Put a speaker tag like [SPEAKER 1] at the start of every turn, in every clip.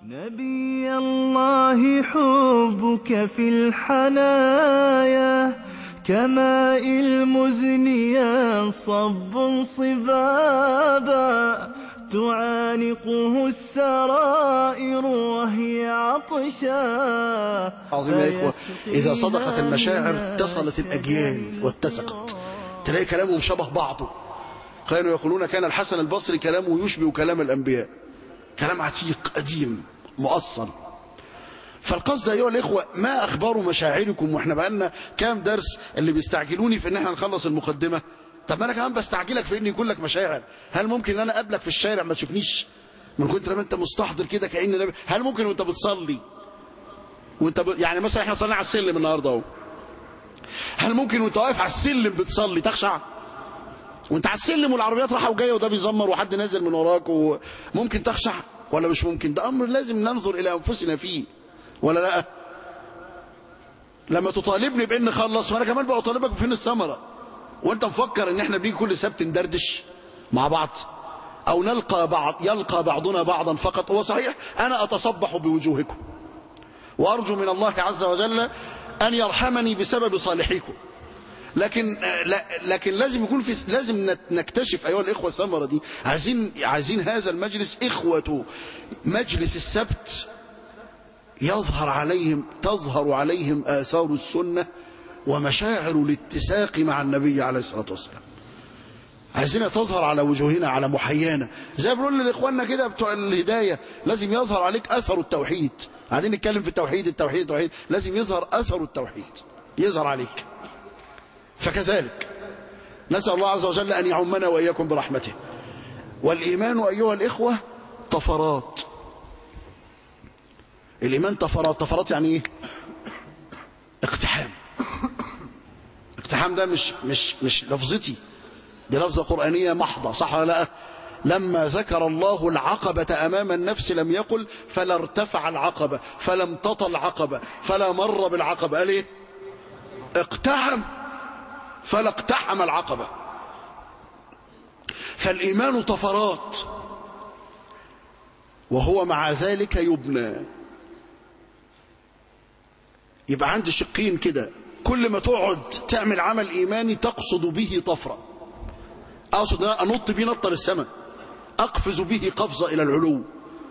[SPEAKER 1] نبي الله حبك في الحنايا كماء المزن ينصب صبابا تعانقه السرائر وهي عطشا
[SPEAKER 2] عظيم يا إخوة إذا صدقت
[SPEAKER 1] فيسقيها
[SPEAKER 2] المشاعر
[SPEAKER 1] من
[SPEAKER 2] اتصلت الأجيال واتسقت تلاقي كلامهم شبه بعضه كانوا يقولون كان الحسن البصري كلامه يشبه كلام الأنبياء كلام عتيق قديم مؤصل فالقصد أيها الإخوة ما أخبار مشاعركم وإحنا بقالنا كام درس اللي بيستعجلوني في إن إحنا نخلص المقدمة طب ما أنا كمان بستعجلك في إن يكون لك مشاعر هل ممكن إن أنا أقابلك في الشارع ما تشوفنيش من كتر ما أنت مستحضر كده كأن نبي هل ممكن وأنت بتصلي وأنت ب... يعني مثلا إحنا صلينا على السلم النهاردة أهو هل ممكن وأنت واقف على السلم بتصلي تخشع وانت على السلم والعربيات رايحه وجايه وده بيزمر وحد نازل من وراك وممكن تخشع ولا مش ممكن ده امر لازم ننظر الى انفسنا فيه ولا لا لما تطالبني بان خلص وانا كمان بطالبك فين الثمره وانت مفكر ان احنا بنيجي كل سبت ندردش مع بعض او نلقى بعض يلقى بعضنا بعضا فقط هو صحيح انا اتصبح بوجوهكم وارجو من الله عز وجل ان يرحمني بسبب صالحيكم لكن لا لكن لازم يكون في لازم نكتشف ايها الاخوه الثمره دي عايزين عايزين هذا المجلس اخوه مجلس السبت يظهر عليهم تظهر عليهم اثار السنه ومشاعر الاتساق مع النبي عليه الصلاه والسلام عايزينها تظهر على وجوهنا على محيانا زي ما بنقول لاخواننا كده بتوع الهدايه لازم يظهر عليك اثر التوحيد قاعدين نتكلم في التوحيد التوحيد التوحيد لازم يظهر اثر التوحيد يظهر عليك فكذلك نسأل الله عز وجل أن يعمنا وإياكم برحمته والإيمان أيها الإخوة طفرات الإيمان طفرات طفرات يعني إيه اقتحام اقتحام ده مش مش مش لفظتي دي لفظة قرآنية محضة صح ولا لا لما ذكر الله العقبة أمام النفس لم يقل فلا ارتفع العقبة فلا امتطى العقبة فلا مر بالعقبة قال ايه اقتحم فلا اقتحم العقبة فالإيمان طفرات وهو مع ذلك يبنى يبقى عندي شقين كده كل ما تقعد تعمل عمل إيماني تقصد به طفرة أقصد أنط بيه نطة للسماء أقفز به قفزة إلى العلو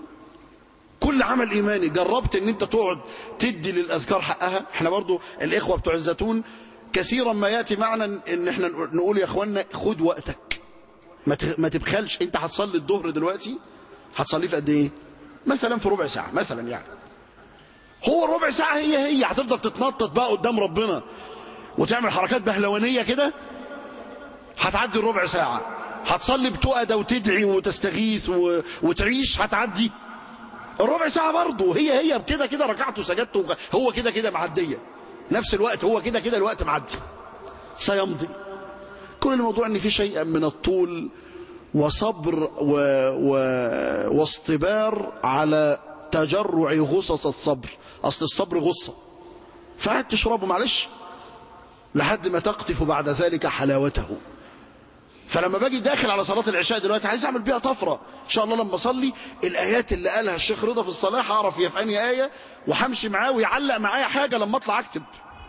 [SPEAKER 2] كل عمل إيماني جربت أن أنت تقعد تدي للأذكار حقها احنا برضو الإخوة بتوع الزيتون كثيرا ما ياتي معنا ان احنا نقول يا اخوانا خد وقتك ما تبخلش انت هتصلي الظهر دلوقتي هتصليه في قد ايه مثلا في ربع ساعه مثلا يعني هو الربع ساعه هي هي هتفضل تتنطط بقى قدام ربنا وتعمل حركات بهلوانيه كده هتعدي الربع ساعه هتصلي بتؤدى وتدعي وتستغيث و... وتعيش هتعدي الربع ساعه برضه هي هي كده كده ركعت وسجدت هو كده كده معديه نفس الوقت هو كده كده الوقت معدي سيمضي كل الموضوع ان في شيء من الطول وصبر و... و... واصطبار على تجرع غصص الصبر اصل الصبر غصه فقعد تشربه معلش لحد ما تقطف بعد ذلك حلاوته فلما باجي داخل على صلاه العشاء دلوقتي عايز اعمل بيها طفره ان شاء الله لما اصلي الايات اللي قالها الشيخ رضا في الصلاه هعرف هي في انهي ايه وهمشي معاه ويعلق معايا حاجه لما اطلع اكتب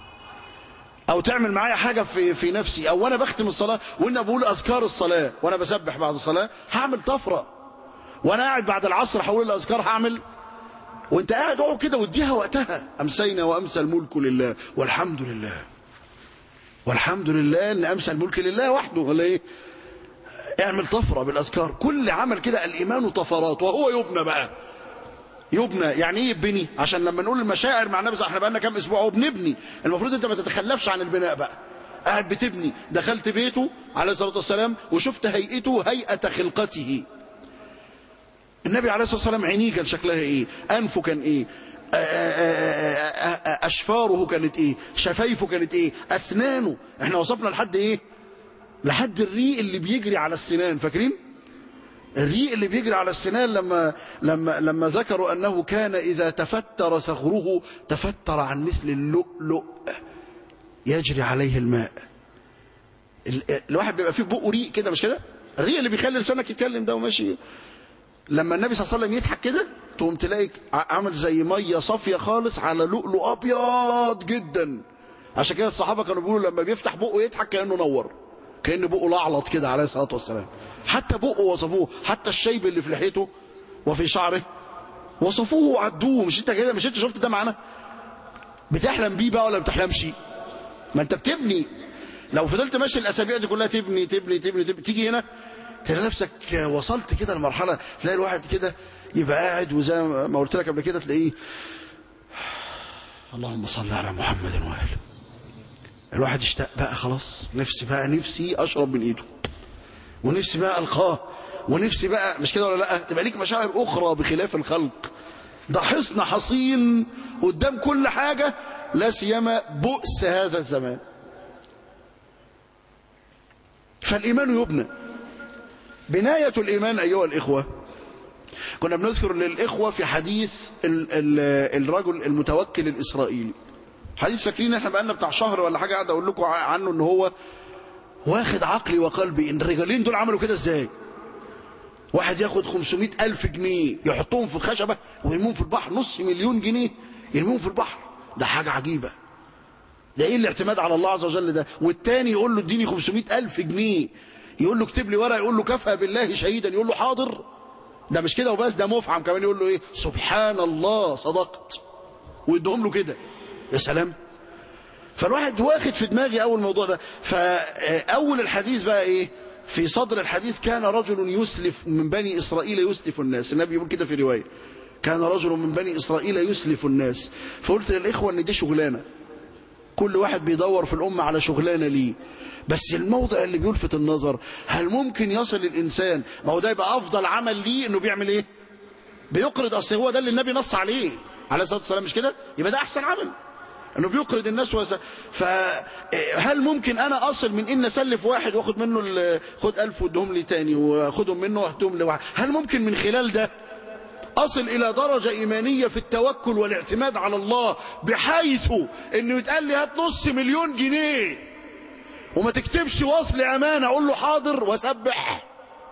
[SPEAKER 2] او تعمل معايا حاجه في في نفسي او وانا بختم الصلاه وانا بقول اذكار الصلاه وانا بسبح بعد الصلاه هعمل طفره وانا قاعد بعد العصر هقول الاذكار هعمل وانت قاعد اقعد كده واديها وقتها امسينا وامسى الملك لله والحمد لله والحمد لله ان امسى الملك لله وحده ولا ايه اعمل طفرة بالأذكار كل عمل كده الإيمان طفرات وهو يبنى بقى يبنى يعني ايه يبني عشان لما نقول المشاعر مع النبي احنا بقالنا كام اسبوع وبنبني المفروض انت ما تتخلفش عن البناء بقى قاعد بتبني دخلت بيته عليه الصلاه والسلام وشفت هيئته هيئه خلقته النبي عليه الصلاه والسلام عينيه كان شكلها ايه انفه كان ايه اشفاره كانت ايه شفايفه كانت ايه اسنانه احنا وصفنا لحد ايه لحد الريق اللي بيجري على السنان فاكرين الريق اللي بيجري على السنان لما لما لما ذكروا انه كان اذا تفتر صخره تفتر عن مثل اللؤلؤ يجري عليه الماء الواحد بيبقى فيه بقه ريق كده مش كده الريق اللي بيخلي لسانك يتكلم ده وماشي لما النبي صلى الله عليه وسلم يضحك كده تقوم تلاقي عامل زي ميه صافيه خالص على لؤلؤ ابيض جدا عشان كده الصحابه كانوا بيقولوا لما بيفتح بقه يضحك كانه نور كان بقه لعلط كده عليه الصلاه والسلام حتى بقه وصفوه حتى الشيب اللي في لحيته وفي شعره وصفوه وعدوه مش انت كده مش انت شفت ده معانا بتحلم بيه بقى ولا بتحلمش ما انت بتبني لو فضلت ماشي الاسابيع دي كلها تبني تبني تبني, تبني. تيجي هنا تلاقي نفسك وصلت كده لمرحله تلاقي الواحد كده يبقى قاعد وزي ما قلت لك قبل كده تلاقيه اللهم صل على محمد واله الواحد اشتاق بقى خلاص نفسي بقى نفسي اشرب من ايده ونفسي بقى القاه ونفسي بقى مش كده ولا لا تبقى ليك مشاعر اخرى بخلاف الخلق ده حصن حصين قدام كل حاجه لا سيما بؤس هذا الزمان فالايمان يبنى بنايه الايمان ايها الاخوه كنا بنذكر للاخوه في حديث ال ال الرجل المتوكل الاسرائيلي حديث فاكرين احنا بقالنا بتاع شهر ولا حاجه قاعد اقول لكم عنه ان هو واخد عقلي وقلبي ان الرجالين دول عملوا كده ازاي واحد ياخد 500 ألف جنيه يحطهم في خشبة ويرموهم في البحر نص مليون جنيه يرموهم في البحر ده حاجة عجيبة ده ايه الاعتماد على الله عز وجل ده والتاني يقول له اديني 500 ألف جنيه يقول له اكتب لي ورقة يقول له كفى بالله شهيدا يقول له حاضر ده مش كده وبس ده مفعم كمان يقول له ايه سبحان الله صدقت ويدهم له كده يا سلام فالواحد واخد في دماغي اول موضوع ده فاول الحديث بقى ايه في صدر الحديث كان رجل يسلف من بني إسرائيل يسلف الناس النبي يقول كده في رواية كان رجل من بني إسرائيل يسلف الناس فقلت للإخوة أن دي شغلانة كل واحد بيدور في الأمة على شغلانة ليه بس الموضع اللي بيلفت النظر هل ممكن يصل الإنسان ما هو ده يبقى أفضل عمل ليه أنه بيعمل إيه بيقرض أصل هو ده اللي النبي نص عليه عليه الصلاة والسلام مش كده يبقى ده أحسن عمل انه بيقرض الناس وس... فهل ممكن انا اصل من ان اسلف واحد واخد منه ال... خد ألف وادهم لي تاني واخدهم منه واهدهم لواحد هل ممكن من خلال ده اصل الى درجة ايمانية في التوكل والاعتماد على الله بحيث انه يتقال لي هات نص مليون جنيه وما تكتبش وصل امانة اقول له حاضر واسبح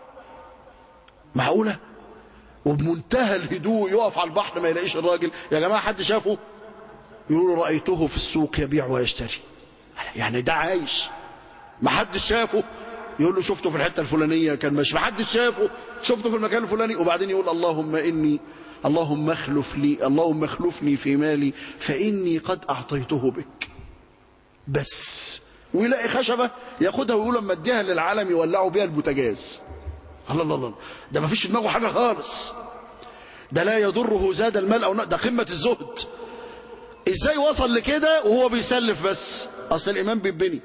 [SPEAKER 2] معقولة وبمنتهى الهدوء يقف على البحر ما يلاقيش الراجل يا جماعة حد شافه يقول رأيته في السوق يبيع ويشتري يعني ده عايش ما حدش شافه يقول له شفته في الحتة الفلانية كان ماشي ما حدش شافه شفته في المكان الفلاني وبعدين يقول اللهم إني اللهم اخلف لي اللهم اخلفني في مالي فإني قد أعطيته بك بس ويلاقي خشبة ياخدها ويقول لما اديها للعالم يولعوا بيها البوتاجاز الله الله الله ده ما فيش في دماغه حاجة خالص ده لا يضره زاد المال أو ده قمة الزهد ازاي وصل لكده وهو بيسلف بس اصل الايمان بيبني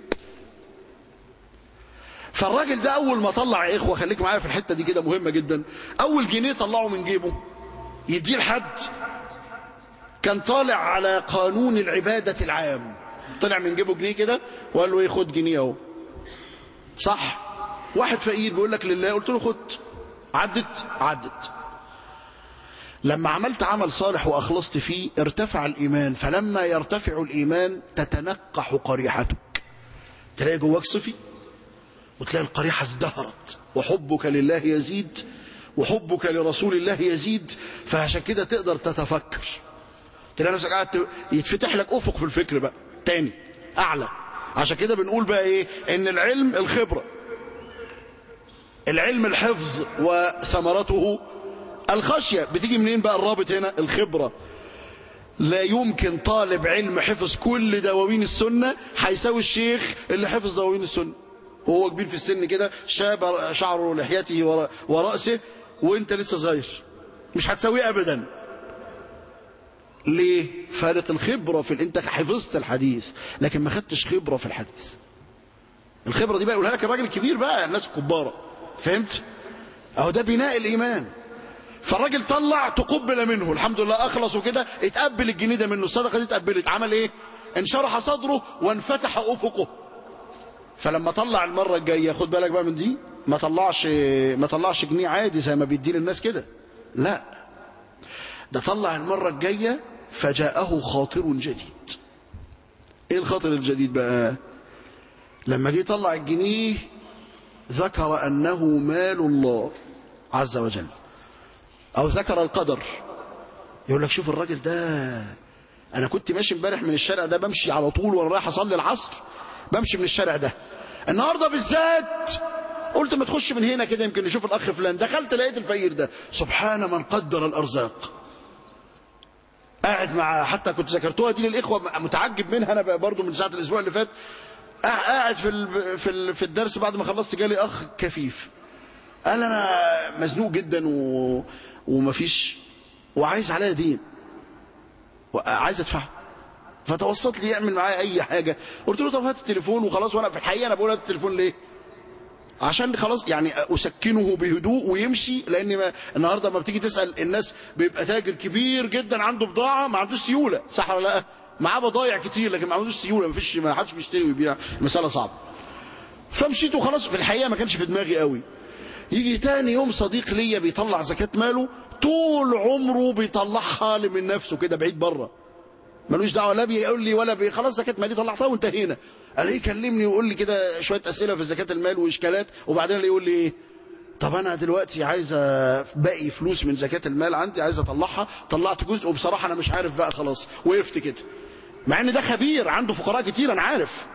[SPEAKER 2] فالراجل ده اول ما طلع يا اخوه خليك معايا في الحته دي كده مهمه جدا اول جنيه طلعه من جيبه يديه لحد كان طالع على قانون العباده العام طلع من جيبه جنيه كده وقال له ايه خد جنيه اهو صح واحد فقير بيقول لك لله قلت له خد عدت عدت لما عملت عمل صالح وأخلصت فيه ارتفع الإيمان فلما يرتفع الإيمان تتنقح قريحتك تلاقي جواك صفي وتلاقي القريحة ازدهرت وحبك لله يزيد وحبك لرسول الله يزيد فعشان كده تقدر تتفكر تلاقي نفسك قاعد يتفتح لك أفق في الفكر بقى تاني أعلى عشان كده بنقول بقى إيه إن العلم الخبرة العلم الحفظ وثمرته الخشية بتيجي منين بقى الرابط هنا الخبرة لا يمكن طالب علم حفظ كل دواوين السنة هيساوي الشيخ اللي حفظ دواوين السنة وهو كبير في السن كده شاب شعره لحيته ورأسه وانت لسه صغير مش هتساويه ابدا ليه فارق الخبرة في انت حفظت الحديث لكن ما خدتش خبرة في الحديث الخبرة دي بقى يقولها لك الراجل الكبير بقى الناس الكبارة فهمت اهو ده بناء الايمان فالراجل طلع تقبل منه الحمد لله اخلص وكده اتقبل الجنيه ده منه الصدقه دي اتقبلت عمل ايه انشرح صدره وانفتح افقه فلما طلع المره الجايه خد بالك بقى من دي ما طلعش ما طلعش جنيه عادي زي ما بيدي للناس كده لا ده طلع المره الجايه فجاءه خاطر جديد ايه الخاطر الجديد بقى لما جه يطلع الجنيه ذكر انه مال الله عز وجل أو ذكر القدر يقول لك شوف الراجل ده انا كنت ماشي امبارح من الشارع ده بمشي على طول وانا رايح اصلي العصر بمشي من الشارع ده النهارده بالذات قلت ما تخش من هنا كده يمكن نشوف الاخ فلان دخلت لقيت الفقير ده سبحان من قدر الارزاق قاعد مع حتى كنت ذكرتوها دي للاخوه متعجب منها انا بقى برضو من ساعه الاسبوع اللي فات قاعد في ال- في ال- في الدرس بعد ما خلصت جالي اخ كفيف قال انا مزنوق جدا و... ومفيش وعايز عليا دين وعايز ادفعه فتوسط لي يعمل معايا اي حاجه قلت له طب هات التليفون وخلاص وانا في الحقيقه انا بقول هات التليفون ليه عشان خلاص يعني اسكنه بهدوء ويمشي لان ما النهارده ما بتيجي تسال الناس بيبقى تاجر كبير جدا عنده بضاعه ما عندوش سيوله صح ولا لا معاه بضايع كتير لكن ما عندوش سيوله ما فيش ما حدش بيشتري ويبيع المساله صعبه فمشيت وخلاص في الحقيقه ما كانش في دماغي قوي يجي تاني يوم صديق ليا بيطلع زكاه ماله طول عمره بيطلعها من نفسه كده بعيد بره ملوش دعوه لا بيقول لي ولا بي خلاص زكاه مالي طلعتها وانتهينا قال ايه كلمني ويقول لي كده شويه اسئله في زكاه المال واشكالات وبعدين اللي يقول لي ايه طب انا دلوقتي عايز باقي فلوس من زكاه المال عندي عايز اطلعها طلعت جزء وبصراحه انا مش عارف بقى خلاص وقفت كده مع ان ده خبير عنده فقراء كتير انا عارف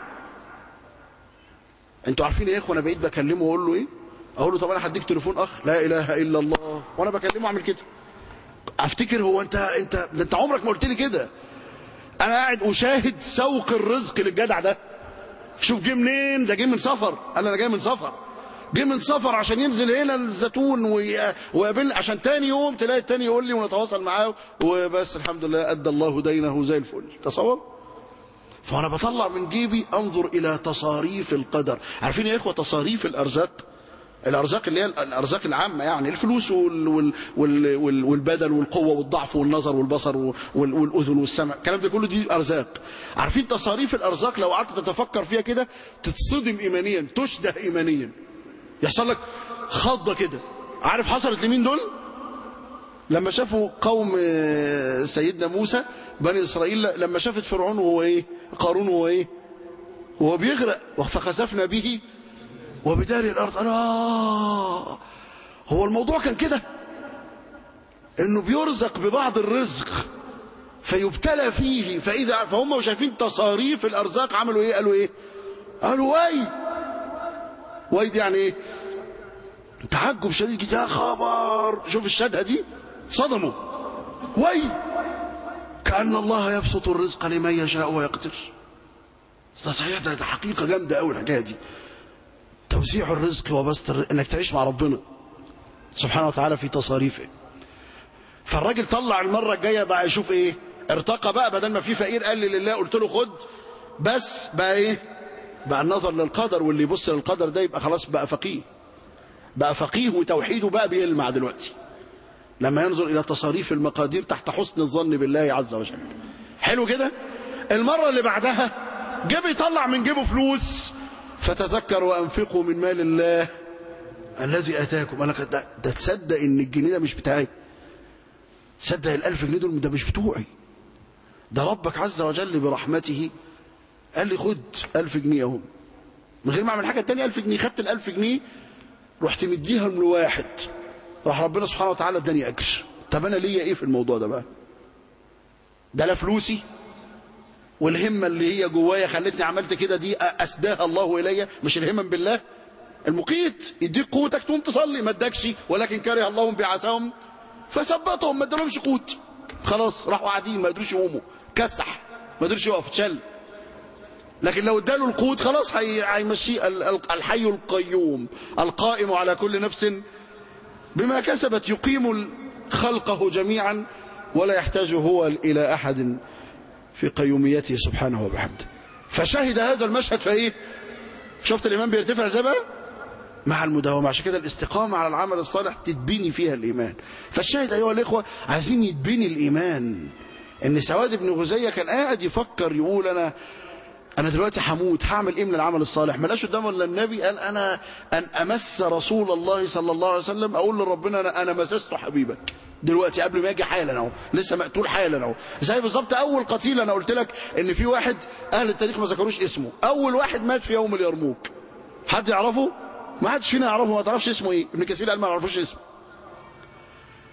[SPEAKER 2] انتوا عارفين يا اخوه انا بقيت بكلمه واقول له ايه اقول له طب انا هديك تليفون اخ لا اله الا الله وانا بكلمه اعمل كده افتكر هو انت انت ده انت عمرك ما قلت لي كده انا قاعد اشاهد سوق الرزق للجدع ده شوف جه منين ده جه من سفر قال انا جاي من سفر جه من سفر عشان ينزل هنا الزيتون وي- ويقابلني عشان تاني يوم تلاقي التاني يقول لي ونتواصل معاه وبس الحمد لله ادى الله دينه زي الفل تصور فانا بطلع من جيبي انظر الى تصاريف القدر عارفين يا اخوه تصاريف الارزاق الارزاق اللي هي الارزاق العامه يعني الفلوس وال وال وال وال والبدن والقوه والضعف والنظر والبصر وال والاذن والسمع الكلام ده كله دي ارزاق عارفين تصاريف الارزاق لو قعدت تتفكر فيها كده تتصدم ايمانيا تشده ايمانيا يحصل لك خضه كده عارف حصلت لمين دول لما شافوا قوم آه، سيدنا موسى بني اسرائيل لما شافت فرعون وهو ايه قارون وهو ايه وهو بيغرق فخسفنا به وبدار الارض الله هو الموضوع كان كده انه بيرزق ببعض الرزق فيبتلى فيه فاذا فهم شايفين تصاريف الارزاق عملوا ايه قالوا ايه قالوا وي وي دي يعني ايه تعجب شديد جدا يا خبر شوف الشدة دي صدموا وي كأن الله يبسط الرزق لمن يشاء ويقدر ده صحيح ده, ده حقيقة جامدة قوي الحكاية دي توزيع الرزق وبسط الرزق انك تعيش مع ربنا سبحانه وتعالى في تصاريفه فالراجل طلع المرة الجاية بقى يشوف ايه ارتقى بقى بدل ما في فقير قال لي لله قلت له خد بس بقى ايه بقى النظر للقدر واللي يبص للقدر ده يبقى خلاص بقى فقيه بقى فقيه وتوحيده بقى بيلمع دلوقتي لما ينظر الى تصاريف المقادير تحت حسن الظن بالله عز وجل حلو كده المرة اللي بعدها جه بيطلع من جيبه فلوس فتذكر وانفقوا من مال الله الذي اتاكم قال لك ده, ده تصدق ان الجنيه ده مش بتاعي تصدق الالف جنيه دول ده مش بتوعي ده ربك عز وجل برحمته قال لي خد ألف جنيه اهم من غير ما اعمل حاجه تانية ألف جنيه خدت الألف جنيه رحت مديها لواحد راح ربنا سبحانه وتعالى اداني اجر طب انا ليا ايه في الموضوع ده بقى ده لا فلوسي والهمه اللي هي جوايا خلتني عملت كده دي اسداها الله الي مش الهمم بالله المقيت يديك قوتك تقوم تصلي ما ادكش ولكن كره الله بعثهم فثبتهم ما ادالهمش قوت خلاص راحوا قاعدين ما قدروش يقوموا كسح ما قدروش يقف اتشل لكن لو اداله القوت خلاص هي- هيمشيه ال- ال- الحي القيوم القائم على كل نفس بما كسبت يقيم خلقه جميعا ولا يحتاج هو إلى أحد في قيوميته سبحانه وبحمده فشهد هذا المشهد فإيه شفت الإيمان بيرتفع ازاي بقى مع المداومة عشان كده الاستقامة على العمل الصالح تتبني فيها الإيمان فالشاهد أيها الإخوة عايزين يتبني الإيمان إن سواد بن غزية كان قاعد يفكر يقول أنا أنا دلوقتي هموت هعمل إيه من العمل الصالح ما لقاش قدامه إلا النبي قال أنا أن أمس رسول الله صلى الله عليه وسلم أقول لربنا أنا أنا مسست حبيبك دلوقتي قبل ما أجي حالا أهو لسه مقتول حالا أهو زي بالظبط أول قتيل أنا قلت لك إن في واحد أهل التاريخ ما ذكروش اسمه أول واحد مات في يوم اليرموك حد يعرفه؟ ما حدش فينا يعرفه ما تعرفش اسمه إيه ابن كثير قال ما يعرفوش اسمه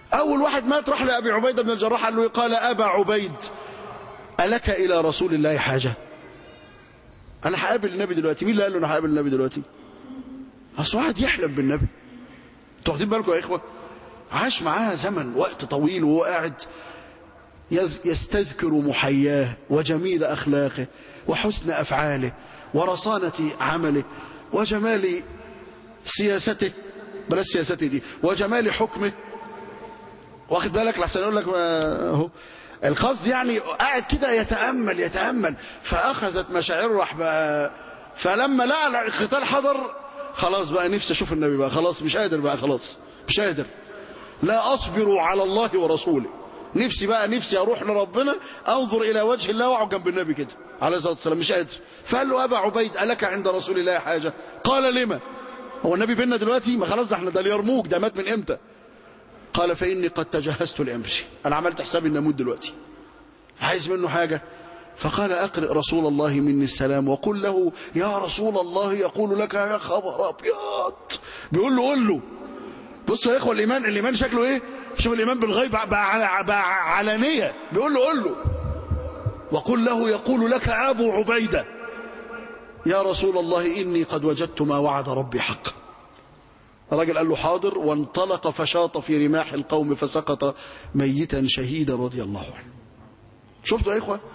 [SPEAKER 2] أول واحد مات راح لأبي عبيدة بن الجراح قال له قال أبا عبيد ألك إلى رسول الله حاجة أنا هقابل النبي دلوقتي مين اللي قال له أنا هقابل النبي دلوقتي أصل واحد يحلم بالنبي انتوا واخدين بالكم يا إخوة عاش معاه زمن وقت طويل وهو قاعد يز- يستذكر محياه وجميل أخلاقه وحسن أفعاله ورصانة عمله وجمال سياسته بلاش سياسته دي وجمال حكمه واخد بالك لحسن يقول لك ما- اهو القصد يعني قاعد كده يتامل يتامل فاخذت مشاعره راح بقى فلما لقى القتال حضر خلاص بقى نفسي اشوف النبي بقى خلاص مش قادر بقى خلاص مش قادر لا اصبر على الله ورسوله نفسي بقى نفسي اروح لربنا انظر الى وجه الله واقعد جنب النبي كده عليه الصلاه والسلام مش قادر فقال له ابا عبيد الك عند رسول الله حاجه قال لما هو النبي بينا دلوقتي ما خلاص ده احنا ده اليرموك ده مات من امتى قال فإني قد تجهزت لأمري أنا عملت حسابي أن أموت دلوقتي عايز منه حاجة فقال أقرئ رسول الله مني السلام وقل له يا رسول الله يقول لك يا خبر أبيض بيقول له قول له بصوا يا إخوة الإيمان الإيمان شكله إيه شوف الإيمان بالغيب بقى, على بقى علانية بيقول له قول له وقل له يقول لك أبو عبيدة يا رسول الله إني قد وجدت ما وعد ربي حقا الراجل قال له حاضر وانطلق فشاط في رماح القوم فسقط ميتا شهيدا رضي الله عنه شفتوا يا إخوة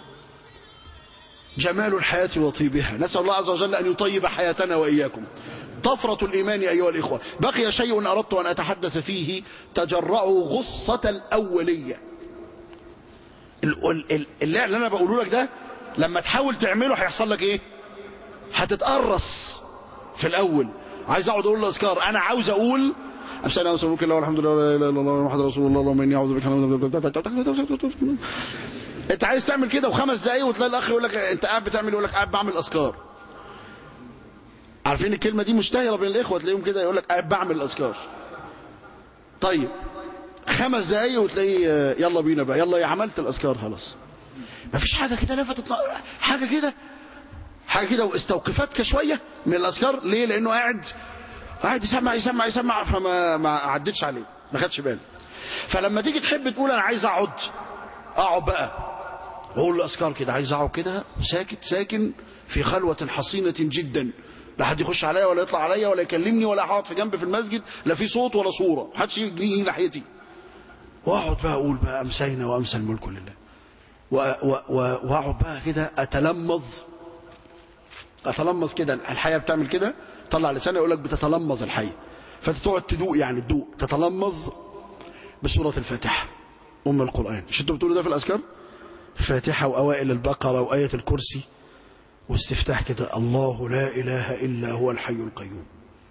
[SPEAKER 2] جمال الحياة وطيبها نسأل الله عز وجل أن يطيب حياتنا وإياكم طفرة الإيمان أيها الإخوة بقي شيء أردت أن أتحدث فيه تجرعوا غصة الأولية ال- ال- ال- اللي اللي أنا بقوله لك ده لما تحاول تعمله هيحصل لك إيه هتتقرص في الأول عايز أقعد أقول الأذكار أنا عاوز أقول أمسأنا وسلمك الله والحمد لله ولا إله إلا الله محمد رسول الله اللهم إني أعوذ بك من أنت عايز تعمل كده وخمس دقايق وتلاقي الأخ يقول لك أنت قاعد بتعمل يقول لك قاعد بعمل أذكار عارفين الكلمة دي مشتهرة بين الإخوة تلاقيهم كده يقول لك قاعد بعمل الأذكار طيب خمس دقايق وتلاقيه آه، يلا بينا بقى يلا يا عملت الأذكار خلاص مفيش حاجة كده لفتت ن- حاجة كده حاجة كده واستوقفتك شوية من الأذكار ليه لأنه قاعد قاعد يسمع يسمع يسمع فما ما عدتش عليه ما خدش باله فلما تيجي تحب تقول أنا عايز أقعد أقعد بقى وأقول الأذكار كده عايز أقعد كده ساكت ساكن في خلوة حصينة جدا لا حد يخش عليا ولا يطلع عليا ولا يكلمني ولا هقعد في جنب في المسجد لا في صوت ولا صورة محدش يجي ناحيتي واقعد بقى اقول بقى امسينا وامسى الملك لله و- و- و- واقعد بقى كده اتلمظ اتلمظ كده الحياه بتعمل كده طلع لسانه يقول لك بتتلمظ الحياه فانت تقعد تدوق يعني تدوق تتلمظ بسوره الفاتحه ام القران مش انتوا بتقولوا ده في الاذكار الفاتحه واوائل البقره وايه الكرسي واستفتاح كده الله لا اله الا هو الحي القيوم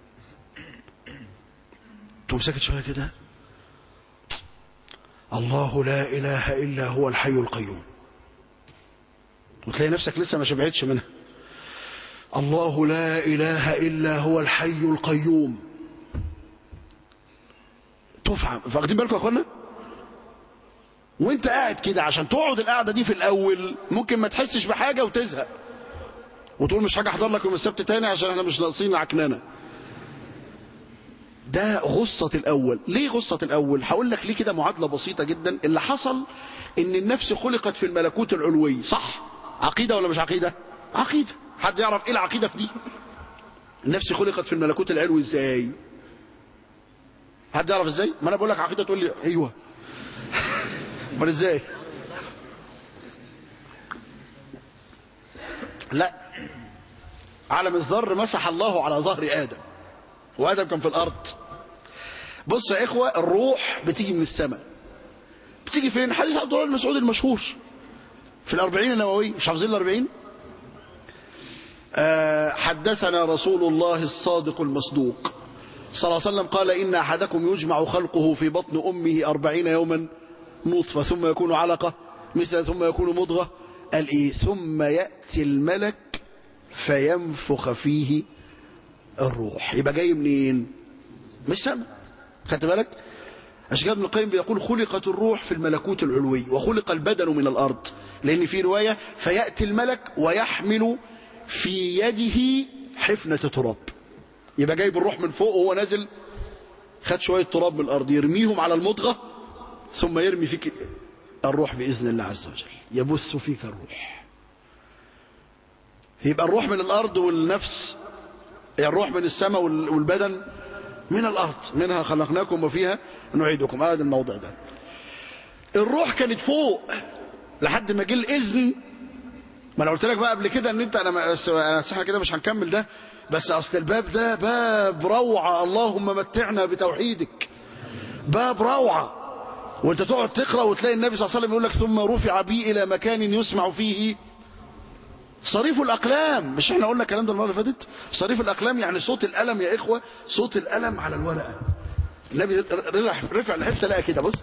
[SPEAKER 2] تقوم ساكت شويه كده الله لا اله الا هو الحي القيوم وتلاقي نفسك لسه ما شبعتش منها الله لا إله إلا هو الحي القيوم تفهم فاخدين بالكم يا اخوانا وانت قاعد كده عشان تقعد القعده دي في الاول ممكن ما تحسش بحاجه وتزهق وتقول مش حاجه احضر لك يوم السبت تاني عشان احنا مش ناقصين عكنانه ده غصة الأول ليه غصة الأول هقول لك ليه كده معادلة بسيطة جدا اللي حصل إن النفس خلقت في الملكوت العلوي صح عقيدة ولا مش عقيدة عقيدة حد يعرف إيه العقيدة في دي النفس خلقت في الملكوت العلوي إزاي حد يعرف إزاي ما أنا بقول لك عقيدة تقول لي أيوه امال إزاي لا عالم الذر مسح الله على ظهر آدم وآدم كان في الأرض بص يا إخوة الروح بتيجي من السماء بتيجي فين حديث عبد الله المسعود المشهور في الأربعين النووي مش حافظين الأربعين آه حدثنا رسول الله الصادق المصدوق صلى الله عليه وسلم قال إن أحدكم يجمع خلقه في بطن أمه أربعين يوما نطفة ثم يكون علقة مثل ثم يكون مضغة قال إيه ثم يأتي الملك فينفخ فيه الروح يبقى جاي منين من السماء خدت بالك عشان كده ابن القيم بيقول خلقت الروح في الملكوت العلوي وخلق البدن من الارض لان في روايه فياتي الملك ويحمل في يده حفنه تراب يبقى جايب الروح من فوق وهو نازل خد شوية تراب من الأرض يرميهم على المضغة ثم يرمي فيك الروح بإذن الله عز وجل يبث فيك الروح يبقى الروح من الأرض والنفس يعني الروح من السماء والبدن من الأرض منها خلقناكم وفيها نعيدكم هذا الموضع ده الروح كانت فوق لحد ما جه الإذن ما انا قلت لك بقى قبل كده ان انت انا بس انا احنا كده مش هنكمل ده بس اصل الباب ده باب روعه اللهم متعنا بتوحيدك باب روعه وانت تقعد تقرا وتلاقي النبي صلى الله عليه وسلم يقول لك ثم رفع بي الى مكان يسمع فيه صريف الاقلام مش احنا قلنا الكلام ده المره اللي فاتت صريف الاقلام يعني صوت القلم يا اخوه صوت القلم على الورقه النبي رفع الحته لقى كده بص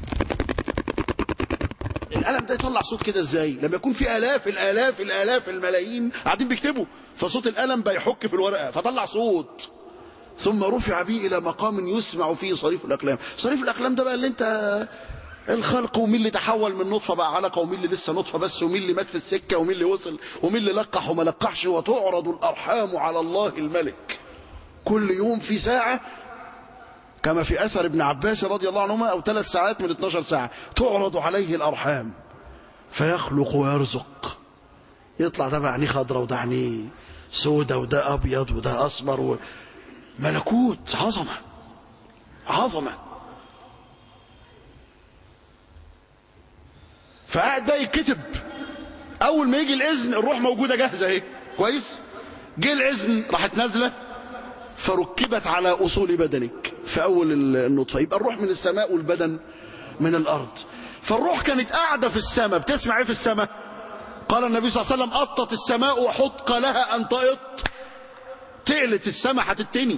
[SPEAKER 2] القلم ده يطلع صوت كده ازاي لما يكون في الاف الالاف الالاف الملايين قاعدين بيكتبوا فصوت القلم بيحك في الورقه فطلع صوت ثم رفع بي الى مقام يسمع فيه صريف الاقلام صريف الاقلام ده بقى اللي انت الخلق ومين اللي تحول من نطفه بقى علقه ومين اللي لسه نطفه بس ومين اللي مات في السكه ومين اللي وصل ومين اللي لقح وما لقحش وتعرض الارحام على الله الملك كل يوم في ساعه كما في أثر ابن عباس رضي الله عنهما أو ثلاث ساعات من 12 ساعة تعرض عليه الأرحام فيخلق ويرزق يطلع ده بقى عينيه خضرة وده عينيه سودة وده أبيض وده أسمر و... ملكوت عظمة عظمة فقاعد بقى يتكتب أول ما يجي الإذن الروح موجودة جاهزة اهي كويس جه الإذن راحت نازلة فركبت على أصول بدنك في أول النطفة يبقى الروح من السماء والبدن من الأرض فالروح كانت قاعدة في السماء بتسمع ايه في السماء قال النبي صلى الله عليه وسلم أطت السماء وحطق لها أن تأط تقلت السماء هتتني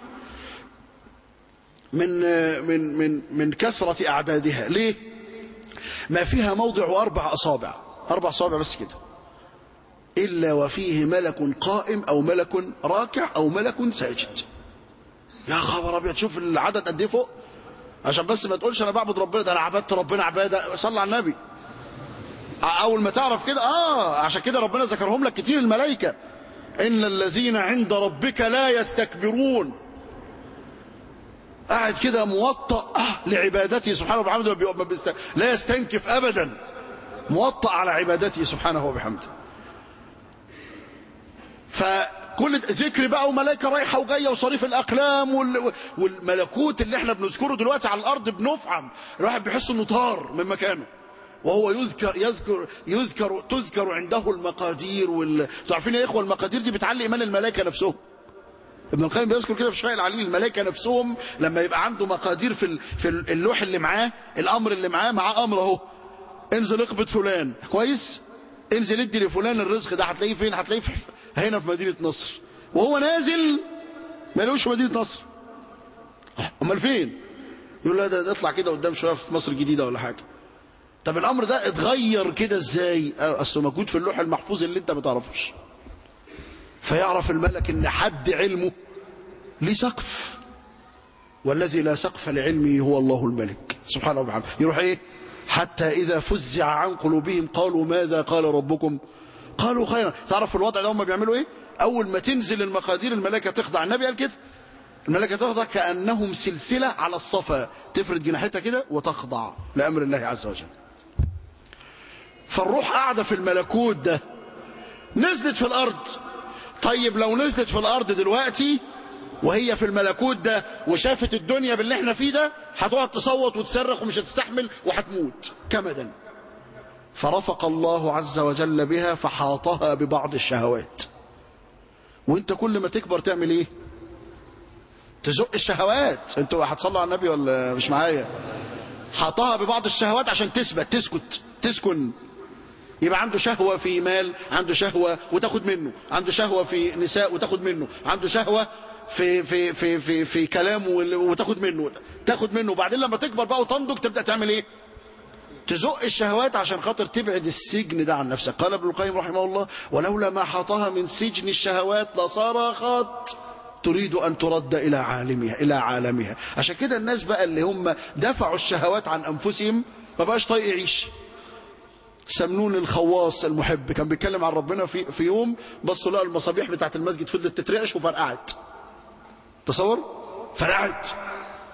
[SPEAKER 2] من من من من كثرة أعدادها ليه ما فيها موضع أربع أصابع أربع أصابع بس كده إلا وفيه ملك قائم أو ملك راكع أو ملك ساجد يا خبر أبيض شوف العدد قد إيه فوق عشان بس ما تقولش أنا بعبد ربنا ده أنا عبدت ربنا عبادة صلى على النبي أول ما تعرف كده آه عشان كده ربنا ذكرهم لك كتير الملائكة إن الذين عند ربك لا يستكبرون قاعد كده موطأ آه لعبادته سبحانه وبحمده لا يستنكف أبدا موطأ على عبادته سبحانه وبحمده فكل ذكر بقى وملائكه رايحه وجايه وصريف الاقلام وال... والملكوت اللي احنا بنذكره دلوقتي على الارض بنفعم الواحد بيحس انه طار من مكانه وهو يذكر يذكر يذكر تذكر عنده المقادير وال تعرفين يا اخوه المقادير دي بتعلي ايمان الملائكه نفسهم ابن القيم بيذكر كده في شفاء العليل الملائكه نفسهم لما يبقى عنده مقادير في في اللوح اللي معاه الامر اللي معاه معاه امر اهو انزل اقبض فلان كويس انزل ادي لفلان الرزق ده هتلاقيه فين هتلاقيه في هنا في مدينة نصر وهو نازل ما لقوش مدينة نصر امال فين يقول لا ده اطلع كده قدام شويه في مصر الجديده ولا حاجه طب الامر ده اتغير كده ازاي اصله موجود في اللوح المحفوظ اللي انت ما تعرفوش فيعرف الملك ان حد علمه ليه سقف والذي لا سقف لعلمه هو الله الملك سبحانه وبحمده يروح ايه حتى إذا فزع عن قلوبهم قالوا ماذا قال ربكم قالوا خيرا تعرف في الوضع ده هم بيعملوا ايه اول ما تنزل المقادير الملائكه تخضع النبي قال كده الملائكه تخضع كانهم سلسله على الصفا تفرد جناحتها كده وتخضع لامر الله عز وجل فالروح قاعده في الملكوت ده نزلت في الارض طيب لو نزلت في الارض دلوقتي وهي في الملكوت ده وشافت الدنيا باللي احنا فيه ده هتقعد تصوت وتصرخ ومش هتستحمل وهتموت كمدا فرفق الله عز وجل بها فحاطها ببعض الشهوات وانت كل ما تكبر تعمل ايه تزق الشهوات انتوا هتصلوا على النبي ولا مش معايا حاطها ببعض الشهوات عشان تثبت تسكت تسكن يبقى عنده شهوة في مال عنده شهوة وتاخد منه عنده شهوة في نساء وتاخد منه عنده شهوة في في في في في كلامه وتاخد منه تاخد منه وبعدين لما تكبر بقى وتنضج تبدا تعمل ايه تزق الشهوات عشان خاطر تبعد السجن ده عن نفسك قال ابن القيم رحمه الله ولولا ما حاطها من سجن الشهوات لصرخت تريد أن ترد إلى عالمها إلى عالمها عشان كده الناس بقى اللي هم دفعوا الشهوات عن أنفسهم ما بقاش طايق يعيش سمنون الخواص المحب كان بيتكلم عن ربنا في في يوم بصوا لقوا المصابيح بتاعت المسجد فضلت تترعش وفرقعت تصور فرقعت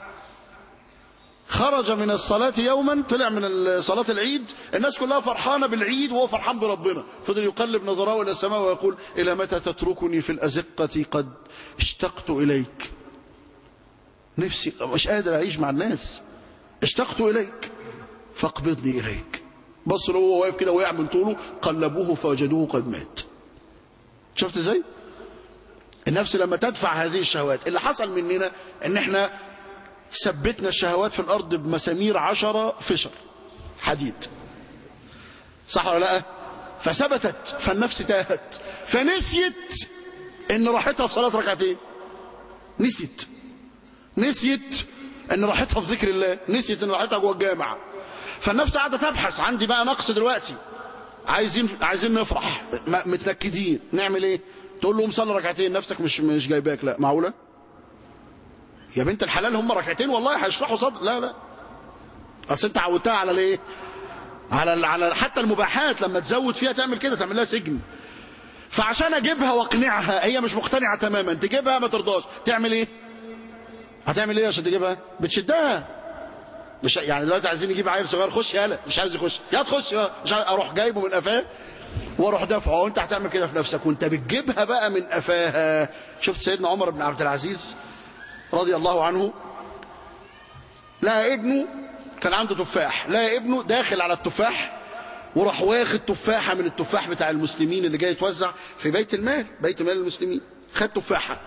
[SPEAKER 2] خرج من الصلاة يوما طلع من صلاة العيد الناس كلها فرحانة بالعيد وهو فرحان بربنا فضل يقلب نظره إلى السماء ويقول إلى متى تتركني في الأزقة قد اشتقت إليك نفسي مش قادر أعيش مع الناس اشتقت إليك فاقبضني إليك بص له وهو واقف كده وقع من طوله قلبوه فوجدوه قد مات شفت ازاي النفس لما تدفع هذه الشهوات اللي حصل مننا ان احنا ثبتنا الشهوات في الارض بمسامير عشرة فشر حديد صح ولا لا فثبتت فالنفس تاهت فنسيت ان راحتها في صلاه ركعتين نسيت نسيت ان راحتها في ذكر الله نسيت ان راحتها جوه الجامع فالنفس قاعده تبحث عندي بقى نقص دلوقتي عايزين عايزين نفرح م- متنكدين نعمل ايه تقول له صلي ركعتين نفسك مش مش جايباك لا معقوله يا بنت الحلال هم ركعتين والله هيشرحوا صدر لا لا اصل انت عودتها على الايه على ال- على حتى المباحات لما تزود فيها تعمل كده تعمل لها سجن فعشان اجيبها واقنعها هي مش مقتنعه تماما تجيبها ما ترضاش تعمل ايه هتعمل ايه عشان تجيبها بتشدها مش يعني دلوقتي عايزين نجيب عيل صغير خش يالا مش عايز يخش يا تخش يا مش عايز اروح جايبه من قفاه واروح دافعه وانت هتعمل كده في نفسك وانت بتجيبها بقى من قفاها شفت سيدنا عمر بن عبد العزيز رضي الله عنه لقى ابنه كان عنده تفاح لقى ابنه داخل على التفاح وراح واخد تفاحة من التفاح بتاع المسلمين اللي جاي يتوزع في بيت المال بيت مال المسلمين خد تفاحة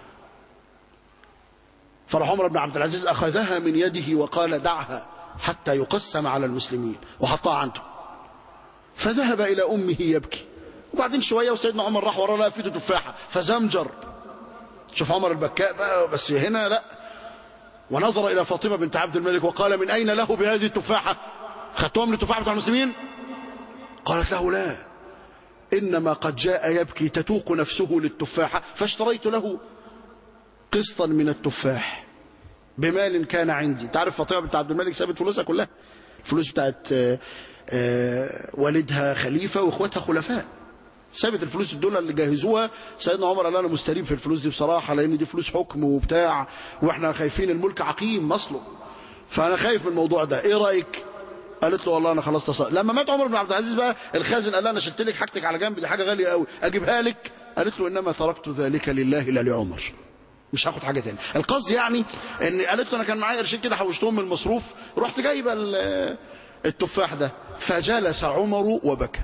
[SPEAKER 2] فراح عمر بن عبد العزيز أخذها من يده وقال دعها حتى يقسم على المسلمين وحطها عنده فذهب إلى أمه يبكي وبعدين شوية وسيدنا عمر راح وراه لقى في ايده تفاحة فزمجر شوف عمر البكاء بقى بس هنا لا ونظر إلى فاطمة بنت عبد الملك وقال من أين له بهذه التفاحة خدتها من التفاحة بتاع المسلمين قالت له لا إنما قد جاء يبكي تتوق نفسه للتفاحة فاشتريت له قسطا من التفاح بمال كان عندي تعرف فاطمة بنت عبد الملك سابت فلوسها كلها الفلوس بتاعت آه، آه، والدها خليفة واخواتها خلفاء سابت الفلوس الدولار اللي جهزوها سيدنا عمر قال انا مستريب في الفلوس دي بصراحه لان دي فلوس حكم وبتاع واحنا خايفين الملك عقيم مصله فانا خايف من الموضوع ده ايه رايك قالت له والله انا خلاص تصل لما مات عمر بن عبد العزيز بقى الخازن قال لها انا شلت لك حاجتك على جنب دي حاجه غاليه قوي اجيبها لك قالت له انما تركت ذلك لله لا لعمر مش هاخد حاجه تاني القصد يعني ان قالت له انا كان معايا قرشين كده حوشتهم من المصروف رحت جايبه ال- التفاح ده فجلس عمر وبكى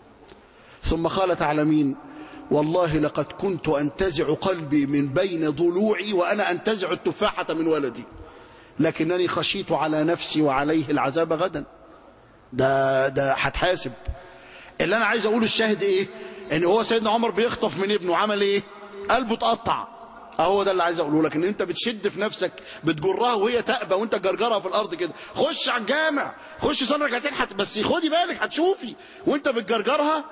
[SPEAKER 2] ثم قال تعلمين والله لقد كنت أنتزع قلبي من بين ضلوعي وأنا أنتزع التفاحة من ولدي لكنني خشيت على نفسي وعليه العذاب غدا ده ده هتحاسب اللي أنا عايز أقوله الشاهد إيه إن هو سيدنا عمر بيخطف من ابنه عمل إيه قلبه اتقطع اهو ده اللي عايز اقوله لك ان انت بتشد في نفسك بتجرها وهي تأبى وانت جرجرها في الارض كده خش على الجامع خش صلي ركعتين حت... بس خدي بالك هتشوفي وانت بتجرجرها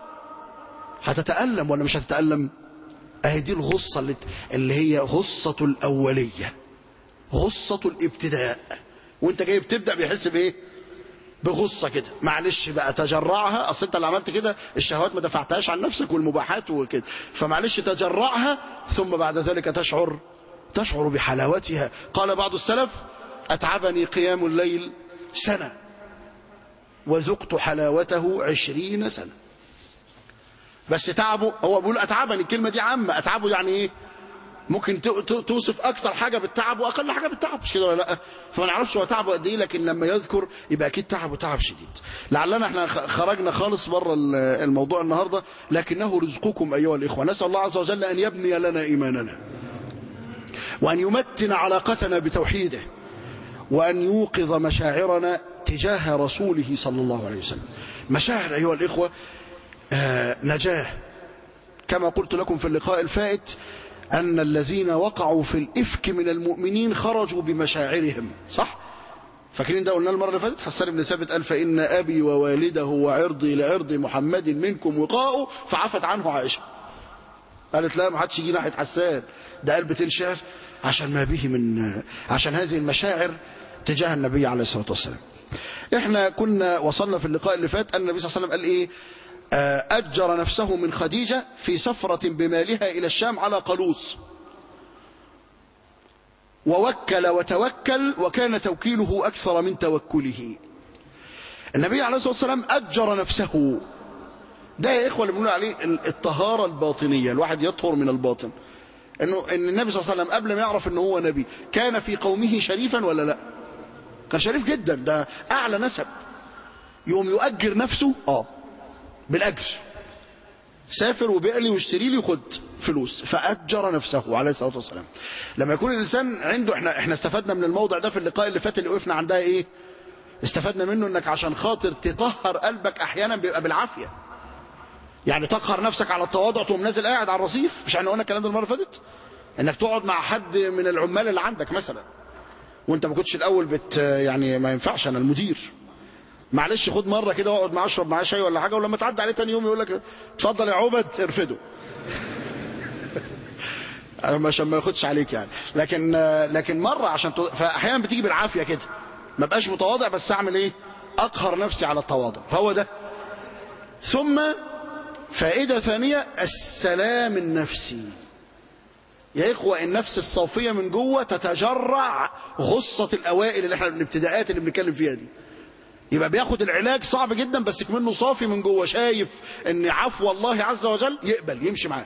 [SPEAKER 2] هتتألم ولا مش هتتألم اهي دي الغصة اللي, اللي هي غصة الأولية غصة الابتداء وانت جاي بتبدأ بيحس بايه بغصة كده معلش بقى تجرعها اصل انت اللي عملت كده الشهوات ما دفعتهاش عن نفسك والمباحات وكده فمعلش تجرعها ثم بعد ذلك تشعر تشعر بحلاوتها قال بعض السلف أتعبني قيام الليل سنة وذقت حلاوته عشرين سنة بس تعبه هو بيقول أتعبني الكلمة دي عامة أتعبه يعني إيه ممكن ت- ت- توصف أكتر حاجة بالتعب وأقل حاجة بالتعب مش كده ولا لأ فما نعرفش هو تعبه قد إيه لكن لما يذكر يبقى أكيد تعبه تعب شديد لعلنا احنا خ- خرجنا خالص بره ال- الموضوع النهاردة لكنه رزقكم أيها الإخوة نسأل الله عز وجل أن يبني لنا إيماننا وأن يمتن علاقتنا بتوحيده وأن يوقظ مشاعرنا تجاه رسوله صلى الله عليه وسلم مشاعر أيها الإخوة آه، نجاة كما قلت لكم في اللقاء الفائت أن الذين وقعوا في الإفك من المؤمنين خرجوا بمشاعرهم صح؟ فاكرين ده قلنا المرة اللي فاتت حسان بن ثابت قال فإن أبي ووالده وعرضي لعرض محمد منكم وقاء فعفت عنه عائشة قالت لا ما حدش يجي ناحية حسان ده قال بيتين شعر عشان ما به من عشان هذه المشاعر تجاه النبي عليه الصلاة والسلام احنا كنا وصلنا في اللقاء اللي فات أن النبي صلى الله عليه وسلم قال ايه آه، أجر نفسه من خديجة في سفرة بمالها إلى الشام على قلوص ووكل وتوكل وكان توكيله أكثر من توكله النبي عليه الصلاة والسلام أجر نفسه ده يا إخوة اللي بنقول عليه الطهارة الباطنية الواحد يطهر من الباطن إنه إن النبي صلى الله عليه وسلم قبل ما يعرف إنه هو نبي كان في قومه شريفا ولا لا كان شريف جدا ده أعلى نسب يقوم يؤجر نفسه آه بالأجر سافر وبيع لي واشتري لي وخد فلوس فأجر نفسه عليه الصلاة والسلام لما يكون الإنسان عنده احنا احنا استفدنا من الموضع ده في اللقاء اللي فات اللي وقفنا عندها ايه استفدنا منه انك عشان خاطر تطهر قلبك احيانا بيبقى بالعافية يعني تقهر نفسك على التواضع تقوم نازل قاعد على الرصيف مش احنا قلنا الكلام ده المرة اللي فاتت انك تقعد مع حد من العمال اللي عندك مثلا وانت ما كنتش الاول بت يعني ما ينفعش انا المدير معلش خد مره كده واقعد معاه اشرب معاه شاي ولا حاجه ولما تعدي عليه تاني يوم يقول لك اتفضل يا عبد ارفده عشان ما ياخدش عليك يعني لكن لكن مره عشان ت... فاحيانا بتيجي بالعافيه كده ما بقاش متواضع بس اعمل ايه اقهر نفسي على التواضع فهو ده ثم فائده ثانيه السلام النفسي يا إخوة النفس الصافية من جوه تتجرع غصة الأوائل اللي احنا الابتداءات اللي بنتكلم فيها دي يبقى بياخد العلاج صعب جدا بس كمنه صافي من جوه شايف ان عفو الله عز وجل يقبل يمشي معاه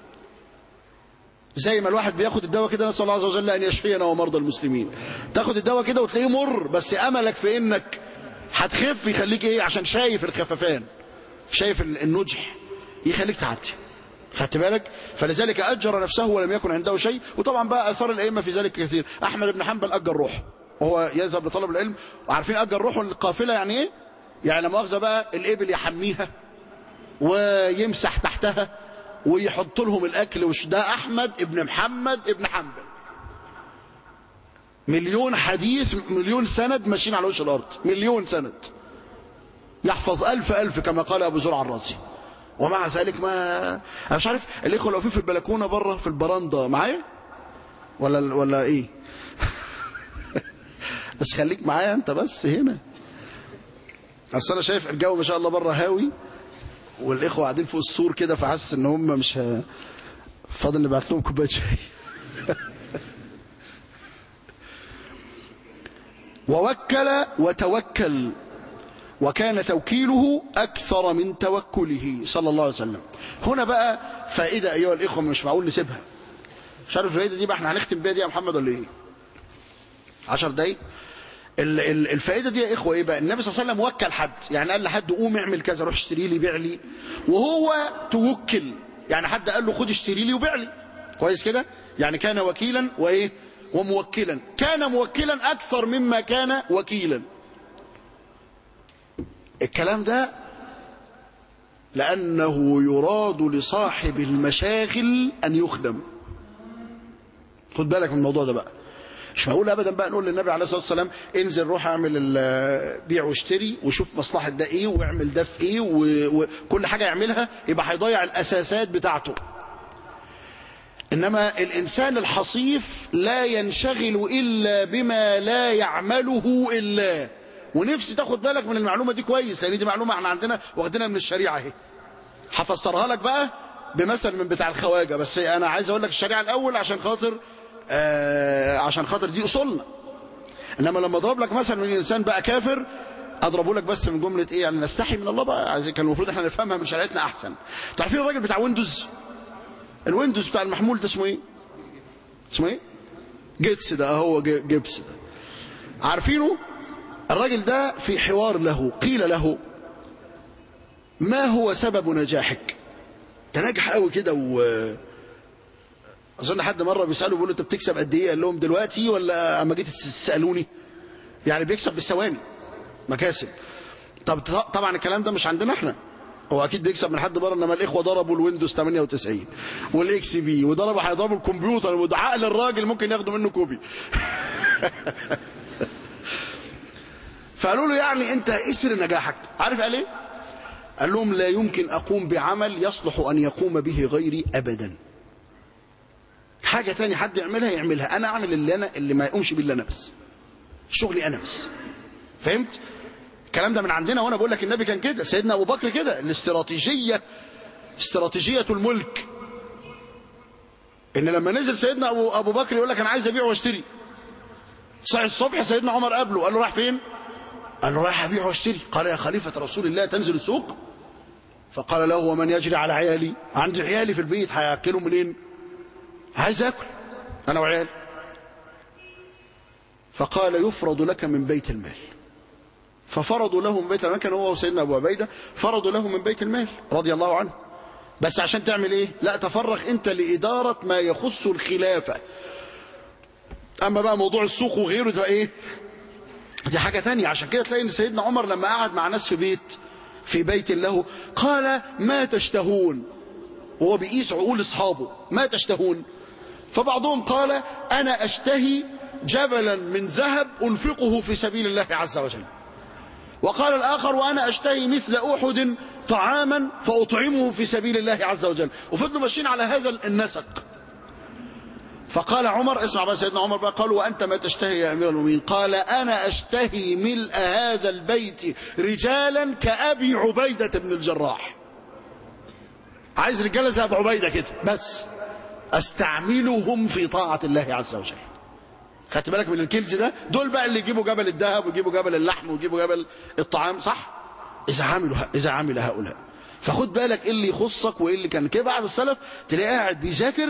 [SPEAKER 2] زي ما الواحد بياخد الدواء كده نسال الله عز وجل ان يشفينا ومرضى المسلمين تاخد الدواء كده وتلاقيه مر بس املك في انك هتخف يخليك ايه عشان شايف الخففان شايف النجح يخليك تعدي خدت بالك فلذلك اجر نفسه ولم يكن عنده شيء وطبعا بقى اثار الائمه في ذلك كثير احمد بن حنبل اجر روحه وهو يذهب لطلب العلم وعارفين اجر روحه القافله يعني ايه يعني لا مؤاخذه بقى الابل يحميها ويمسح تحتها ويحط لهم الاكل وش ده احمد ابن محمد ابن حنبل مليون حديث مليون سند ماشيين على وش الارض مليون سند يحفظ ألف ألف كما قال أبو زرع الرازي ومع ذلك ما أنا مش عارف الإخوة لو في في البلكونة بره في البرندة معايا ولا ولا إيه بس خليك معايا أنت بس هنا أصل أنا شايف الجو ما شاء الله بره هاوي والإخوة قاعدين فوق السور كده فحاسس إن هم مش ه... فاضل نبعت لهم كوباية شاي ووكل وتوكل وكان توكيله أكثر من توكله صلى الله عليه وسلم هنا بقى فائدة أيها الإخوة مش معقول نسيبها مش عارف الفائدة دي بقى احنا هنختم بيها دي يا محمد ولا إيه عشر دقايق الفائدة دي يا إخوة إيه بقى النبي صلى الله عليه وسلم وكل حد يعني قال لحد قوم اعمل كذا روح اشتري لي بيع لي وهو توكل يعني حد قال له خد اشتري لي وبيع لي كويس كده يعني كان وكيلا وإيه وموكلا كان موكلا أكثر مما كان وكيلا الكلام ده لأنه يراد لصاحب المشاغل أن يخدم خد بالك من الموضوع ده بقى مش معقول ابدا بقى نقول للنبي عليه الصلاه والسلام انزل روح اعمل بيع واشتري وشوف مصلحه ده ايه واعمل ده في ايه وكل حاجه يعملها يبقى هيضيع الاساسات بتاعته انما الانسان الحصيف لا ينشغل الا بما لا يعمله الا ونفسي تاخد بالك من المعلومه دي كويس لان دي معلومه احنا عندنا واخدينها من الشريعه اهي هفسرها لك بقى بمثل من بتاع الخواجه بس انا عايز اقول لك الشريعه الاول عشان خاطر آه عشان خاطر دي اصولنا انما لما اضرب لك مثلا من انسان بقى كافر اضربه لك بس من جمله ايه يعني نستحي من الله بقى عايز كان المفروض احنا نفهمها من شريعتنا احسن تعرفين الراجل بتاع ويندوز الويندوز بتاع المحمول ده اسمه ايه اسمه ايه جيتس ده هو جيبس ده عارفينه الراجل ده في حوار له قيل له ما هو سبب نجاحك تنجح قوي كده و اظن حد مره بيساله بيقول له انت بتكسب قد ايه قال لهم دلوقتي ولا اما جيت تسالوني يعني بيكسب بالثواني مكاسب طب طبعا الكلام ده مش عندنا احنا هو اكيد بيكسب من حد بره انما الاخوه ضربوا الويندوز 98 والاكس بي وضربوا هيضربوا الكمبيوتر وعقل الراجل ممكن ياخدوا منه كوبي فقالوا له يعني انت ايه سر نجاحك عارف قال ايه قال لهم لا يمكن اقوم بعمل يصلح ان يقوم به غيري ابدا حاجه تاني حد يعملها يعملها انا اعمل اللي انا اللي ما يقومش باللي انا بس شغلي انا بس فهمت الكلام ده من عندنا وانا بقول لك النبي كان كده سيدنا ابو بكر كده الاستراتيجيه استراتيجيه الملك ان لما نزل سيدنا ابو ابو بكر يقول لك انا عايز ابيع واشتري صحي الصبح سيدنا عمر قابله قال له رايح فين قال له رايح ابيع واشتري قال يا خليفه رسول الله تنزل السوق فقال له ومن يجري على عيالي عندي عيالي في البيت هياكلوا منين عايز اكل انا وعيالي فقال يفرض لك من بيت المال ففرضوا له من بيت المال كان هو وسيدنا ابو عبيده فرضوا له من بيت المال رضي الله عنه بس عشان تعمل ايه لا تفرغ انت لاداره ما يخص الخلافه اما بقى موضوع السوق وغيره ده ايه دي حاجه تانية عشان كده تلاقي ان سيدنا عمر لما قعد مع ناس في بيت في بيت له قال ما تشتهون وهو بيقيس عقول اصحابه ما تشتهون فبعضهم قال انا اشتهي جبلا من ذهب انفقه في سبيل الله عز وجل وقال الآخر وأنا أشتهي مثل أحد طعاما فأطعمه في سبيل الله عز وجل وفضلوا ماشيين على هذا النسق فقال عمر اسمع بقى سيدنا عمر بقى قال وأنت ما تشتهي يا أمير المؤمنين قال أنا أشتهي ملء هذا البيت رجالا كأبي عبيدة بن الجراح عايز رجالة زي أبو عبيدة كده بس أستعملهم في طاعة الله عز وجل خدت بالك من الكنز ده دول بقى اللي يجيبوا جبل الذهب ويجيبوا جبل اللحم ويجيبوا جبل الطعام صح اذا عملوا اذا عمل هؤلاء فخد بالك ايه اللي يخصك وايه اللي كان كده بعد السلف تلاقيه قاعد بيذاكر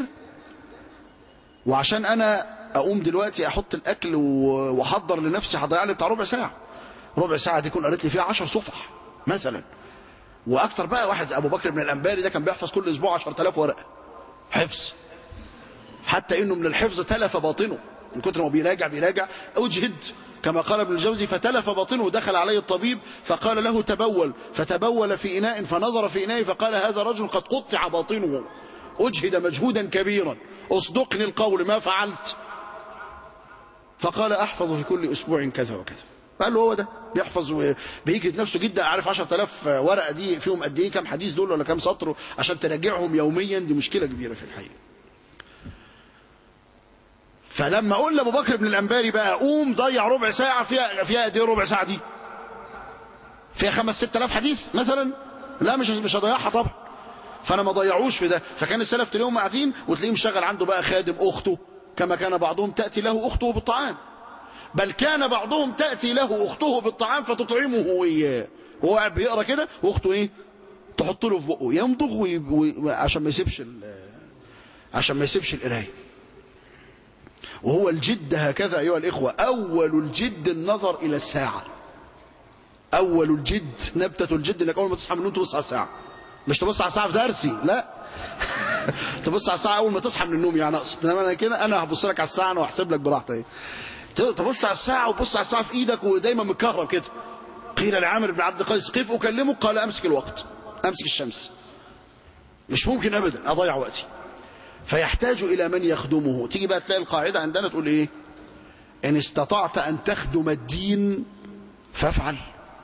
[SPEAKER 2] وعشان انا اقوم دلوقتي احط الاكل واحضر لنفسي هضيع لي بتاع ربع ساعه ربع ساعه دي يكون قريت لي فيها 10 صفح مثلا واكتر بقى واحد ابو بكر بن الانباري ده كان بيحفظ كل اسبوع 10000 ورقه حفظ حتى انه من الحفظ تلف باطنه من كتر ما بيراجع بيراجع اجهد كما قال ابن الجوزي فتلف باطنه دخل عليه الطبيب فقال له تبول فتبول في إناء فنظر في إناء فقال هذا رجل قد قطع باطنه أجهد مجهودا كبيرا اصدقني القول ما فعلت فقال أحفظ في كل أسبوع كذا وكذا قال له هو ده بيحفظ بيجهد نفسه جدا عارف 10000 ورقة دي فيهم قد ايه كام حديث دول ولا كام سطر عشان تراجعهم يوميا دي مشكلة كبيرة في الحقيقة فلما اقول لابو بكر بن الانباري بقى قوم ضيع ربع ساعه فيها فيها قد ايه ربع ساعه دي فيها خمس ست الاف حديث مثلا لا مش مش هضيعها طبعا فانا ما ضيعوش في ده فكان السلف تلاقيهم قاعدين وتلاقيه مشغل عنده بقى خادم اخته كما كان بعضهم تاتي له اخته بالطعام بل كان بعضهم تاتي له اخته بالطعام فتطعمه وياه هو قاعد بيقرا كده واخته ايه تحط له في بقه يمضغ وي... وي... عشان ما يسيبش ال... عشان ما يسيبش القرايه وهو الجد هكذا أيها الإخوة أول الجد النظر إلى الساعة أول الجد نبتة الجد إنك أول ما تصحى من النوم تبص على الساعة مش تبص على الساعة في درسي لا تبص على الساعة أول ما تصحى من النوم يعني أقصد إنما أنا كده أنا هبص لك على الساعة أنا وأحسب لك براحتي تبص على الساعة وبص على الساعة في إيدك ودايما مكهرب كده قيل لعامر بن عبد القيس كيف أكلمك قال أمسك الوقت أمسك الشمس مش ممكن أبدا أضيع وقتي فيحتاج إلى من يخدمه تيجي بقى تلاقي القاعدة عندنا تقول إيه إن استطعت أن تخدم الدين فافعل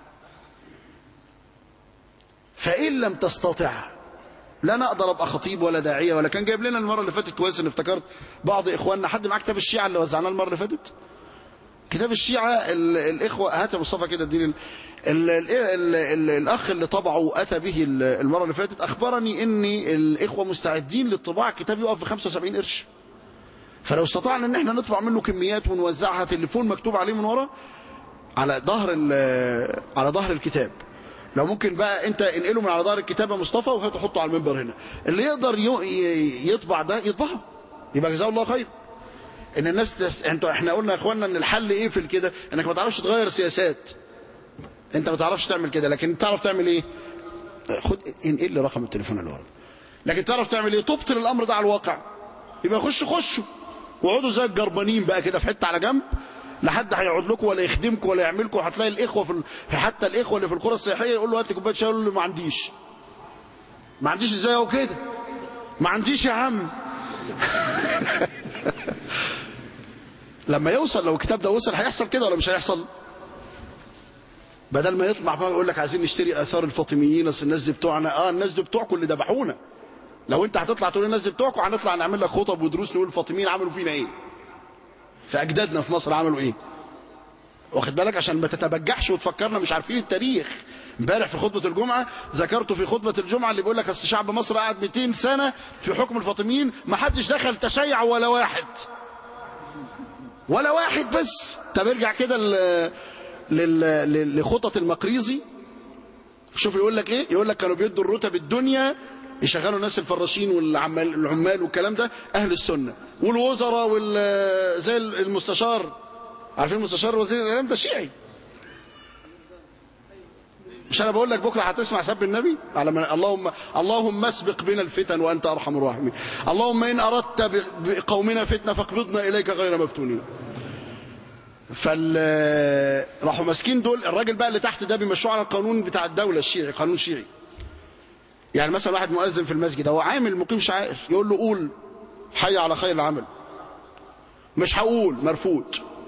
[SPEAKER 2] فإن لم تستطع لا أنا أقدر أبقى خطيب ولا داعية ولا كان جايب لنا المرة اللي فاتت كويس إن افتكرت بعض إخواننا حد معاه كتاب الشيعة اللي وزعناه المرة اللي فاتت كتاب الشيعة الإخوة هات يا مصطفى كده اديني ال... ال... ال... ال... ال... الأخ اللي طبعه أتى به المرة اللي فاتت أخبرني إن الإخوة مستعدين للطباعة الكتاب يقف ب 75 قرش فلو استطعنا إن إحنا نطبع منه كميات ونوزعها تليفون مكتوب عليه من ورا على ظهر على ظهر الكتاب لو ممكن بقى انت انقله من على ظهر الكتاب يا مصطفى وهات حطه على المنبر هنا اللي يقدر يطبع ده يطبعه يبقى جزاه الله خير ان الناس تس... انتوا احنا قلنا يا اخوانا ان الحل ايه في كده انك ما تعرفش تغير سياسات انت ما تعرفش تعمل كده لكن تعرف تعمل ايه خد انقل لي رقم التليفون اللي ورا لكن تعرف تعمل ايه تبطل الامر ده على الواقع يبقى خش خشوا واقعدوا زي الجربانين بقى كده في حته على جنب لا حد هيقعد لكم ولا يخدمكم ولا يعملكم هتلاقي الاخوه في ال... حتى الاخوه اللي في القرى السياحيه يقول له هات لي كوبايه شاي يقول له ما عنديش ما عنديش ازاي اهو كده ما عنديش يا عم لما يوصل لو الكتاب ده وصل هيحصل كده ولا مش هيحصل بدل ما يطلع بقى يقول لك عايزين نشتري اثار الفاطميين اصل الناس دي بتوعنا اه الناس دي بتوعكم اللي ذبحونا لو انت هتطلع تقول الناس دي بتوعكم هنطلع نعمل لك خطب ودروس نقول الفاطميين عملوا فينا ايه فاجدادنا في مصر عملوا ايه واخد بالك عشان ما تتبجحش وتفكرنا مش عارفين التاريخ امبارح في خطبه الجمعه ذكرته في خطبه الجمعه اللي بيقول لك اصل شعب مصر قعد 200 سنه في حكم الفاطميين ما حدش دخل تشيع ولا واحد ولا واحد بس طب ارجع كده ل- لل- لل- لخطط المقريزي شوف يقول لك ايه يقول لك كانوا بيدوا الرتب الدنيا يشغلوا الناس الفراشين والعمال العمال والكلام ده اهل السنه والوزراء وال زي المستشار عارفين المستشار وزير الاعلام ده شيعي مش انا بقول لك بكره هتسمع سب النبي على من اللهم اللهم اسبق بنا الفتن وانت ارحم الراحمين اللهم ان اردت ب- بقومنا فتنه فاقبضنا اليك غير مفتونين فال راحوا ماسكين دول الراجل بقى اللي تحت ده بيمشوه على القانون بتاع الدوله الشيعي قانون شيعي يعني مثلا واحد مؤذن في المسجد هو عامل مقيم شعائر يقول له قول حي على خير العمل مش هقول مرفوض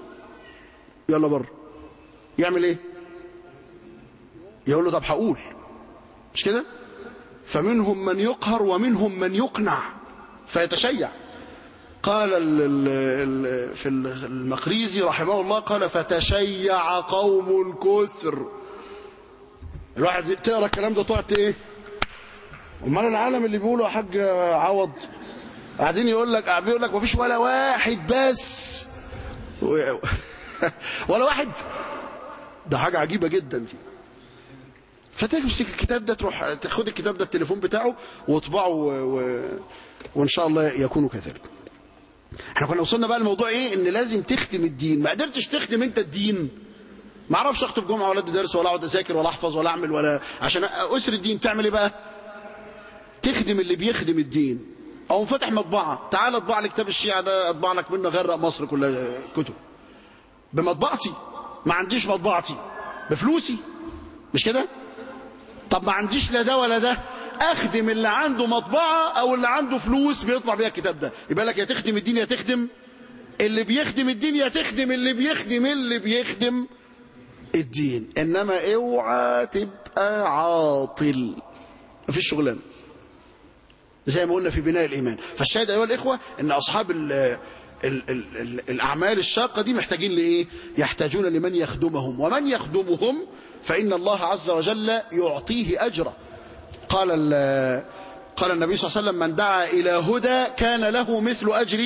[SPEAKER 2] يلا بره يعمل ايه يقول له طب هقول مش كده فمنهم من يقهر ومنهم من يقنع فيتشيع قال ال ال ال في المقريزي رحمه الله قال فتشيع قوم كثر الواحد تقرا الكلام ده تقعد ايه امال العالم اللي بيقولوا يا حاج عوض قاعدين يقول لك بيقول لك مفيش ولا واحد بس و- ولا واحد ده حاجه عجيبه جدا دي فتمسك الكتاب ده تروح تاخد الكتاب ده التليفون بتاعه واطبعه و... و... وان شاء الله يكون كذلك احنا كنا وصلنا بقى الموضوع ايه ان لازم تخدم الدين ما قدرتش تخدم انت الدين ما اعرفش اخطب جمعه ولا ادي درس ولا اقعد اذاكر ولا احفظ ولا اعمل ولا عشان اسر الدين تعمل ايه بقى تخدم اللي بيخدم الدين او فاتح مطبعه تعال اطبع لي كتاب الشيعه ده اطبع لك منه غرق مصر كلها كتب بمطبعتي ما عنديش مطبعتي بفلوسي مش كده طب ما عنديش لا ده ولا ده اخدم اللي عنده مطبعه او اللي عنده فلوس بيطبع بيها الكتاب ده يبقى لك يا تخدم الدين يا تخدم اللي بيخدم الدين يا تخدم اللي بيخدم اللي بيخدم الدين انما اوعى تبقى عاطل مفيش شغلانه زي ما قلنا في بناء الايمان فالشاهد ايها الاخوه ان اصحاب ال ال ال ال الاعمال الشاقه دي محتاجين لايه يحتاجون لمن يخدمهم ومن يخدمهم فان الله عز وجل يعطيه اجره قال ال- قال النبي صلى الله عليه وسلم من دعا الى هدى كان له مثل اجر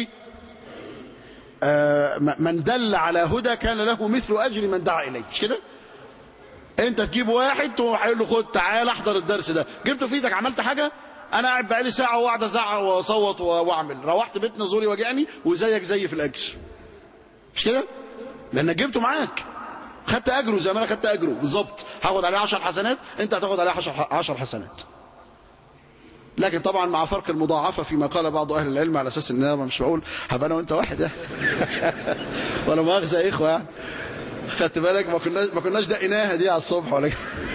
[SPEAKER 2] آه، من دل على هدى كان له مثل اجر من دعا اليه مش كده انت تجيب واحد تروح قايل له خد تعال احضر الدرس ده جبته في ايدك عملت حاجه انا قاعد بقالي ساعه وقاعد ازعق واصوت واعمل روحت بيتنا زوري وجعني وزيك زي في الاجر مش كده لانك جبته معاك خدت اجره زي ما انا خدت اجره بالظبط هاخد عليه 10 حسنات انت هتاخد عليه 10 10 حسنات لكن طبعا مع فرق المضاعفه فيما قال بعض اهل العلم على اساس ان انا مش بقول هبقى انا وانت واحد يعني ولا مؤاخذه يا اخوه يعني خدت بالك ما كناش ما كناش دقيناها دي على الصبح ولا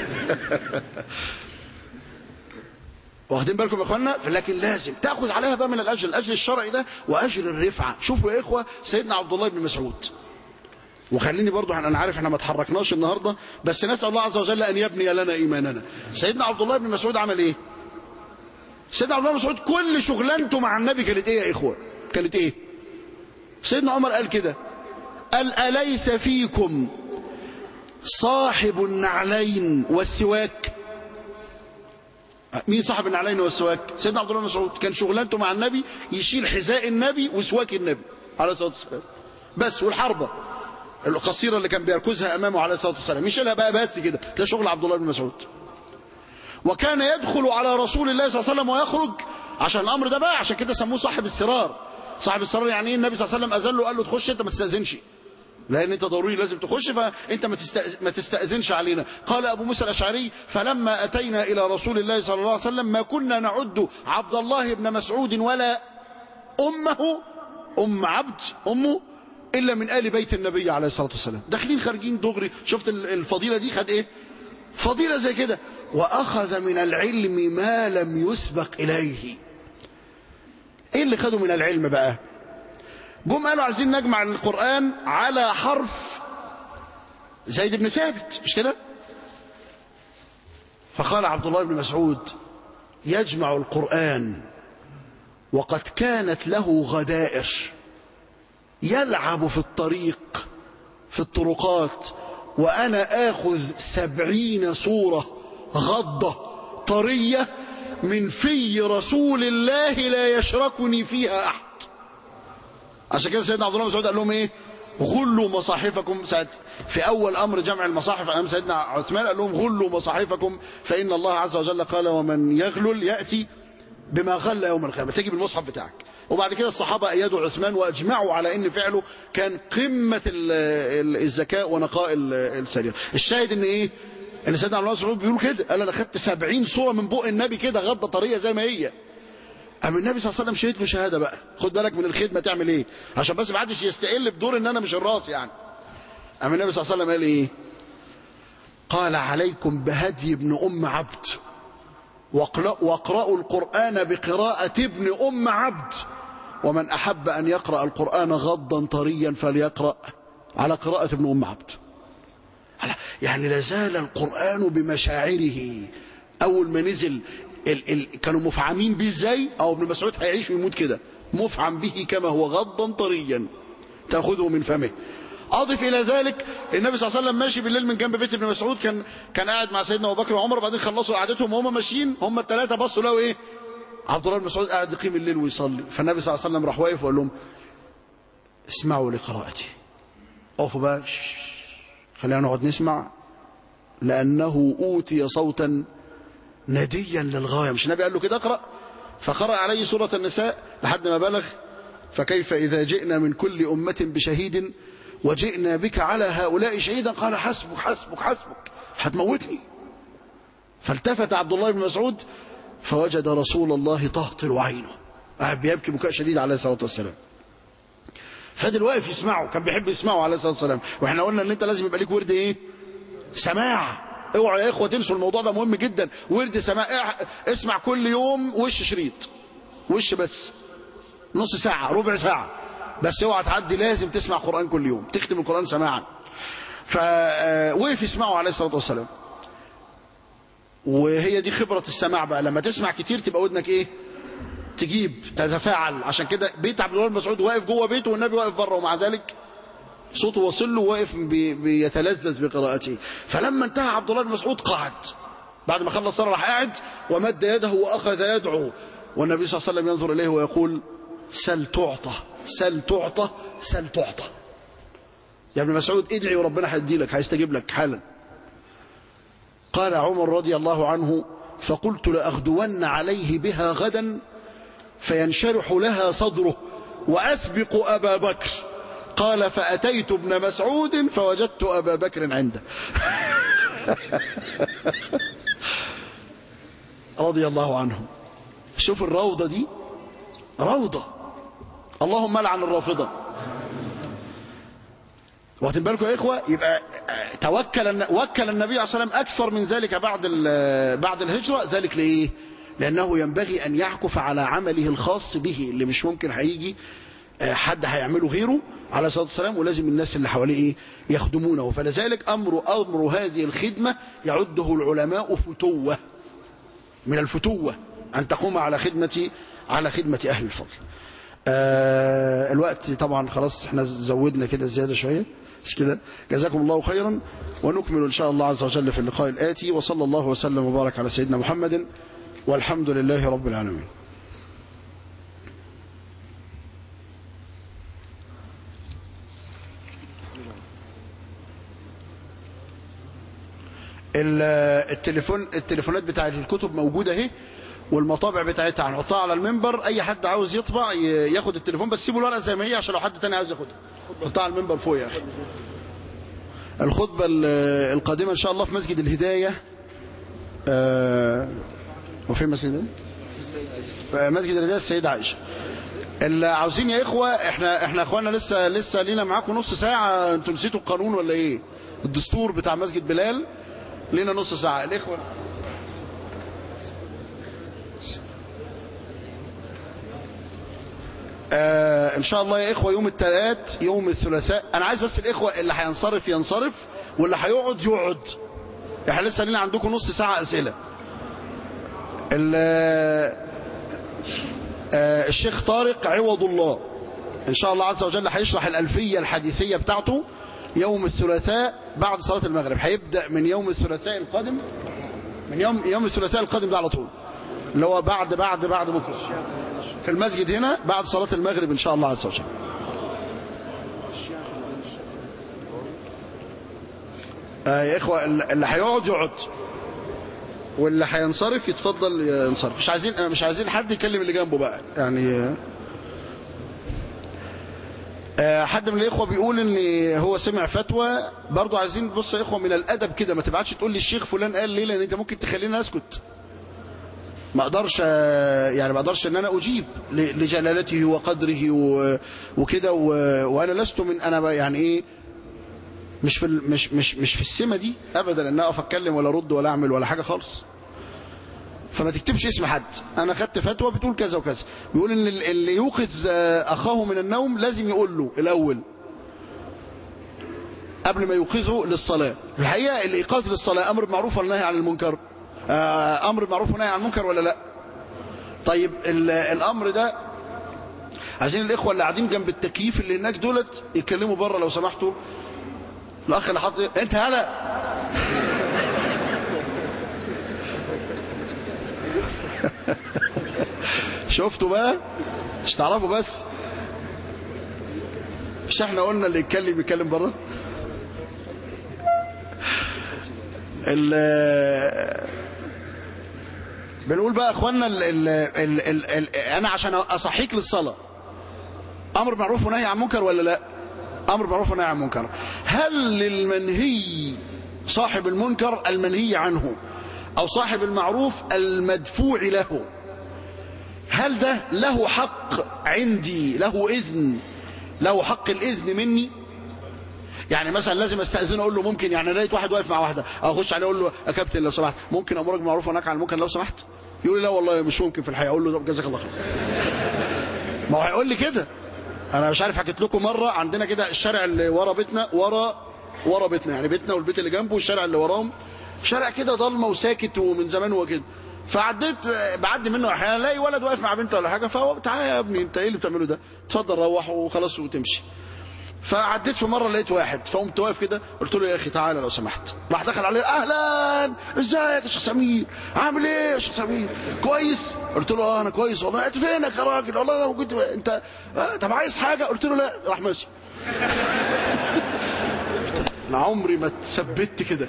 [SPEAKER 2] واخدين بالكم يا اخوانا لكن لازم تاخذ عليها بقى من الاجر الاجر الشرعي ده واجر الرفعه شوفوا يا اخوه سيدنا عبد الله بن مسعود وخليني برضو انا عارف احنا ما اتحركناش النهارده بس نسال الله عز وجل ان يبني لنا ايماننا سيدنا عبد الله بن مسعود عمل ايه سيدنا عبد الله بن مسعود كل شغلانته مع النبي كانت ايه يا اخوه كانت ايه سيدنا عمر قال كده قال اليس فيكم صاحب النعلين والسواك مين صاحب النعلين والسواك سيدنا عبد الله بن مسعود كان شغلانته مع النبي يشيل حذاء النبي وسواك النبي عليه الصلاه والسلام بس والحربه القصيره اللي كان بيركزها امامه عليه الصلاه والسلام يشيلها بقى بس كده ده شغل عبد الله بن مسعود وكان يدخل على رسول الله صلى الله عليه وسلم ويخرج عشان الامر ده بقى عشان كده سموه صاحب السرار صاحب السرار يعني ايه النبي صلى الله عليه وسلم اذن له قال له تخش انت ما تستاذنش لان انت ضروري لازم تخش فانت ما ما تستاذنش علينا قال ابو موسى الاشعري فلما اتينا الى رسول الله صلى الله عليه وسلم ما كنا نعد عبد الله بن مسعود ولا امه ام عبد امه الا من ال بيت النبي عليه الصلاه والسلام داخلين خارجين دغري شفت الفضيله دي خد ايه فضيله زي كده واخذ من العلم ما لم يسبق اليه ايه اللي خده من العلم بقى جم قالوا عايزين نجمع القرآن على حرف زيد بن ثابت مش كده فقال عبد الله بن مسعود يجمع القرآن وقد كانت له غدائر يلعب في الطريق في الطرقات وأنا آخذ سبعين صورة غضة طرية من في رسول الله لا يشركني فيها أحد عشان كده سيدنا عبد الله بن مسعود قال لهم ايه غلوا مصاحفكم ساعة في أول أمر جمع المصاحف أمام سيدنا عثمان قال لهم غلوا مصاحفكم فإن الله عز وجل قال ومن يغلل يأتي بما غل يوم القيامة تجي بالمصحف بتاعك وبعد كده الصحابة أيدوا عثمان وأجمعوا على أن فعله كان قمة ال- ال- الذكاء ونقاء ال- السرير الشاهد أن إيه أن سيدنا عبد الله بن مسعود بيقول كده قال أنا خدت سبعين صورة من بق النبي كده غضة طرية زي ما هي أما النبي صلى الله عليه وسلم شهد له شهادة بقى خد بالك من الخدمة تعمل إيه عشان بس ما حدش يستقل بدور إن أنا مش الراس يعني أما النبي صلى الله عليه وسلم قال إيه قال عليكم بهدي ابن أم عبد واقرأ- واقرأوا القرآن بقراءة ابن أم عبد ومن أحب أن يقرأ القرآن غضا طريا فليقرأ على قراءة ابن أم عبد على- يعني لازال القرآن بمشاعره أول ما نزل ال ال كانوا مفعمين به ازاي أو ابن مسعود هيعيش ويموت كده مفعم به كما هو غضا طريا تأخذه من فمه أضف إلى ذلك النبي صلى الله عليه وسلم ماشي بالليل من جنب بيت ابن مسعود كان كان قاعد مع سيدنا أبو بكر وعمر وبعدين خلصوا قعدتهم وهم ماشيين هم الثلاثة بصوا لقوا إيه عبد الله بن مسعود قاعد يقيم الليل ويصلي فالنبي صلى الله عليه وسلم راح واقف وقال لهم اسمعوا لقراءتي اقفوا بقى شش. خلينا نقعد نسمع لأنه أوتي صوتا نديا للغاية مش النبي قال له كده اقرأ فقرأ عليه سورة النساء لحد ما بلغ فكيف إذا جئنا من كل أمة بشهيد وجئنا بك على هؤلاء شهيدا قال حسبك حسبك حسبك هتموتني فالتفت عبد الله بن مسعود فوجد رسول الله تهطل عينه قاعد بيبكي بكاء شديد عليه الصلاة والسلام فضل واقف يسمعه كان بيحب يسمعه عليه الصلاة والسلام واحنا قلنا ان انت لازم يبقى ليك ورد ايه سماع اوعوا يا اخوه تنسوا الموضوع ده مهم جدا ورد سماع إح- اسمع كل يوم وش شريط وش بس نص ساعة ربع ساعة بس اوعى تعدي لازم تسمع قرآن كل يوم تختم القرآن سماعا فوقف يسمعه عليه الصلاة والسلام وهي دي خبرة السماع بقى لما تسمع كتير تبقى ودنك ايه تجيب تتفاعل عشان كده بيت عبد الله بن مسعود واقف جوه بيته والنبي واقف بره ومع ذلك صوته واصل له واقف بي بيتلذذ بقراءته فلما انتهى عبد الله بن مسعود قعد بعد ما خلص الصلاه راح قاعد ومد يده واخذ يدعو والنبي صلى الله عليه وسلم ينظر اليه ويقول سل تعطى سل تعطى سل تعطى يا ابن مسعود ادعي وربنا هيدي لك هيستجيب لك حالا قال عمر رضي الله عنه فقلت لأغدون عليه بها غدا فينشرح لها صدره وأسبق أبا بكر قال فأتيت ابن مسعود فوجدت أبا بكر عنده رضي الله عنه شوف الروضة دي روضة اللهم لعن الرافضة واخدين بالكم يا إخوة يبقى توكل وكل النبي عليه الصلاة والسلام أكثر من ذلك بعد ال- بعد الهجرة ذلك لإيه؟ لأنه ينبغي أن يعكف على عمله الخاص به اللي مش ممكن هيجي آه، حد هيعمله غيره عليه الصلاة والسلام ولازم الناس اللي حواليه إيه؟ يخدمونه فلذلك أمر أمر هذه الخدمة يعده العلماء فتوة من الفتوة أن تقوم على خدمة على خدمة أهل الفضل آه الوقت طبعا خلاص احنا زودنا كده زيادة شوية مش كده جزاكم الله خيرا ونكمل إن شاء الله عز وجل في اللقاء الآتي وصلى الله وسلم وبارك على سيدنا محمد والحمد لله رب العالمين ال- التليفون التليفونات بتاع الكتب موجودة اهي والمطابع بتاعتها هنحطها على المنبر اي حد عاوز يطبع ي- ياخد التليفون بس سيبوا الورقه زي ما هي عشان لو حد تاني عاوز ياخدها حطها على المنبر فوق يا اخي الخطبه ال- القادمه ان شاء الله في مسجد الهدايه آه وفين مسجد ايه؟ في مسجد الهدايه السيده عائشه اللي عاوزين يا اخوه احنا احنا اخوانا لسه لسه لينا معاكم نص ساعه انتوا نسيتوا القانون ولا ايه الدستور بتاع مسجد بلال لينا نص ساعه الاخوه آه ان شاء الله يا اخوه يوم الثلاث يوم الثلاثاء انا عايز بس الاخوه اللي هينصرف ينصرف واللي هيقعد يقعد احنا لسه لينا عندكم نص ساعه اسئله ال- آه الشيخ طارق عوض الله ان شاء الله عز وجل هيشرح الالفيه الحديثيه بتاعته يوم الثلاثاء بعد صلاه المغرب هيبدا من يوم الثلاثاء القادم من يوم يوم الثلاثاء القادم ده على طول اللي هو بعد بعد بعد بكره في المسجد هنا بعد صلاه المغرب ان شاء الله عز وجل آه يا اخوه اللي هيقعد يقعد واللي هينصرف يتفضل ينصرف مش عايزين مش عايزين حد يكلم اللي جنبه بقى يعني آه حد من الاخوه بيقول ان هو سمع فتوى برضو عايزين بص يا اخوه من الادب كده ما تبعتش تقول لي الشيخ فلان قال ليه لان انت ممكن تخليني اسكت ما اقدرش يعني ما اقدرش ان انا اجيب لجلالته وقدره وكده وانا لست من انا يعني ايه مش في مش مش مش في السمه دي ابدا ان اقف اتكلم ولا ارد ولا اعمل ولا حاجه خالص فما تكتبش اسم حد انا خدت فتوى بتقول كذا وكذا بيقول ان اللي يوقظ اخاه من النوم لازم يقول له الاول قبل ما يوقظه للصلاه في الحقيقه الايقاظ للصلاه امر معروف ولا نهي عن المنكر امر معروف ونهي عن المنكر ولا لا طيب الامر ده عايزين الاخوه اللي قاعدين جنب التكييف اللي هناك دولت يتكلموا بره لو سمحتوا الاخ اللي حاطط انت هلا شفتوا بقى مش تعرفوا بس مش احنا قلنا اللي يتكلم يتكلم بره بنقول بقى اخوانا ال ال ال ال ال انا عشان اصحيك للصلاه امر معروف ونهي عن منكر ولا لا امر معروف ونهي عن منكر هل للمنهي صاحب المنكر المنهي عنه او صاحب المعروف المدفوع له هل ده له حق عندي له اذن له حق الاذن مني يعني مثلا لازم استاذن اقول له ممكن يعني لقيت واحد واقف مع واحده اخش عليه اقول له يا كابتن لو سمحت ممكن امرك بالمعروف ونهاك عن المنكر لو سمحت يقول لي لا والله مش ممكن في الحقيقه اقول له طب جزاك الله خير ما هو هيقول لي كده انا مش عارف حكيت لكم مره عندنا كده الشارع اللي ورا بيتنا ورا ورا بيتنا يعني بيتنا والبيت اللي جنبه والشارع اللي وراهم شارع كده ضلمه وساكت ومن زمان هو كده فعديت بعدي منه احيانا الاقي ولد واقف مع بنته ولا حاجه فهو تعالى يا ابني انت ايه اللي بتعمله ده اتفضل روح وخلاص وتمشي فعديت في مره لقيت واحد فقمت واقف كده قلت له يا اخي تعالى لو سمحت راح دخل عليه اهلا ازيك يا شيخ سمير عامل ايه يا شيخ سمير كويس قلت له اه انا كويس والله انت فينك يا راجل والله انا موجود انت آه طب عايز حاجه قلت له لا راح ماشي انا عمري ما اتثبت كده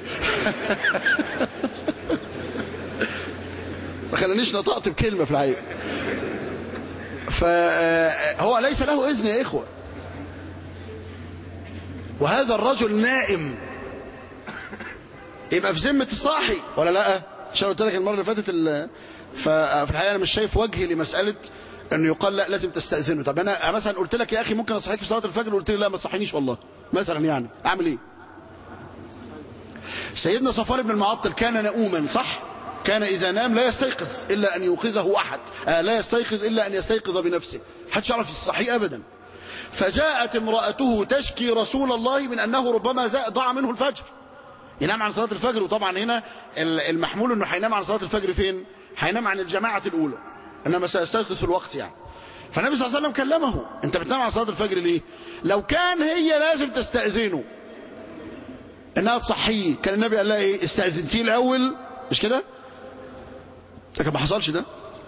[SPEAKER 2] ما خلانيش نطقت بكلمه في الحقيقه فهو ليس له اذن يا اخوه وهذا الرجل نائم يبقى في ذمه الصاحي ولا لا عشان قلت لك المره اللي فاتت ففي الحقيقه انا مش شايف وجه لمساله انه يقال لا لازم تستاذنه طب انا مثلا قلت لك يا اخي ممكن اصحيك في صلاه الفجر وقلت لي لا ما تصحينيش والله مثلا يعني اعمل ايه سيدنا صفوان بن المعطل كان نؤوما صح كان إذا نام لا يستيقظ إلا أن يوقظه أحد آه لا يستيقظ إلا أن يستيقظ بنفسه حدش يعرف يصحيه أبدا فجاءت امرأته تشكي رسول الله من أنه ربما ضاع منه الفجر ينام عن صلاة الفجر وطبعا هنا المحمول أنه هينام عن صلاة الفجر فين هينام عن الجماعة الأولى إنما سيستيقظ في الوقت يعني فالنبي صلى الله عليه وسلم كلمه أنت بتنام عن صلاة الفجر ليه لو كان هي لازم تستأذنه انها تصحيه كان النبي قال لها ايه استأذنتيه الاول مش كده لكن ما حصلش ده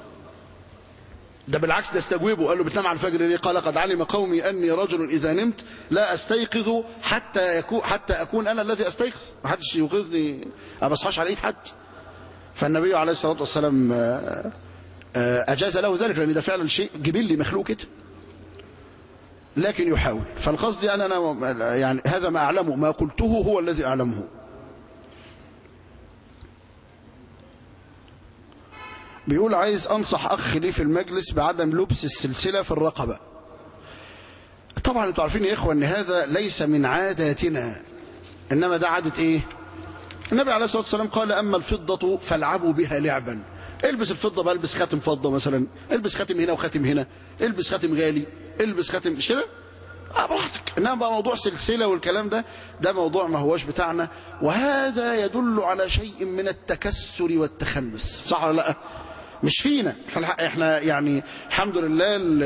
[SPEAKER 2] ده بالعكس ده استجوبه قال له بتنام على الفجر ليه قال قد علم قومي اني رجل اذا نمت لا استيقظ حتى يكون حتى اكون انا الذي استيقظ ما حدش يوقظني ما بصحاش على ايد حد فالنبي عليه الصلاه والسلام اجاز له ذلك لان ده فعلا شيء جبلي مخلوق كده لكن يحاول فالقصد أنا, أنا يعني هذا ما أعلمه ما قلته هو الذي أعلمه بيقول عايز أنصح أخ لي في المجلس بعدم لبس السلسلة في الرقبة طبعا انتوا عارفين يا إخوة أن هذا ليس من عاداتنا إنما ده عادة إيه النبي عليه الصلاة والسلام قال أما الفضة فالعبوا بها لعبا البس الفضة بقى البس خاتم فضة مثلا البس خاتم هنا وخاتم هنا البس خاتم غالي البس خاتم مش كده اه براحتك انما بقى موضوع سلسله والكلام ده ده موضوع ما هوش بتاعنا وهذا يدل على شيء من التكسر والتخنس صح ولا لا مش فينا احنا يعني الحمد لله ال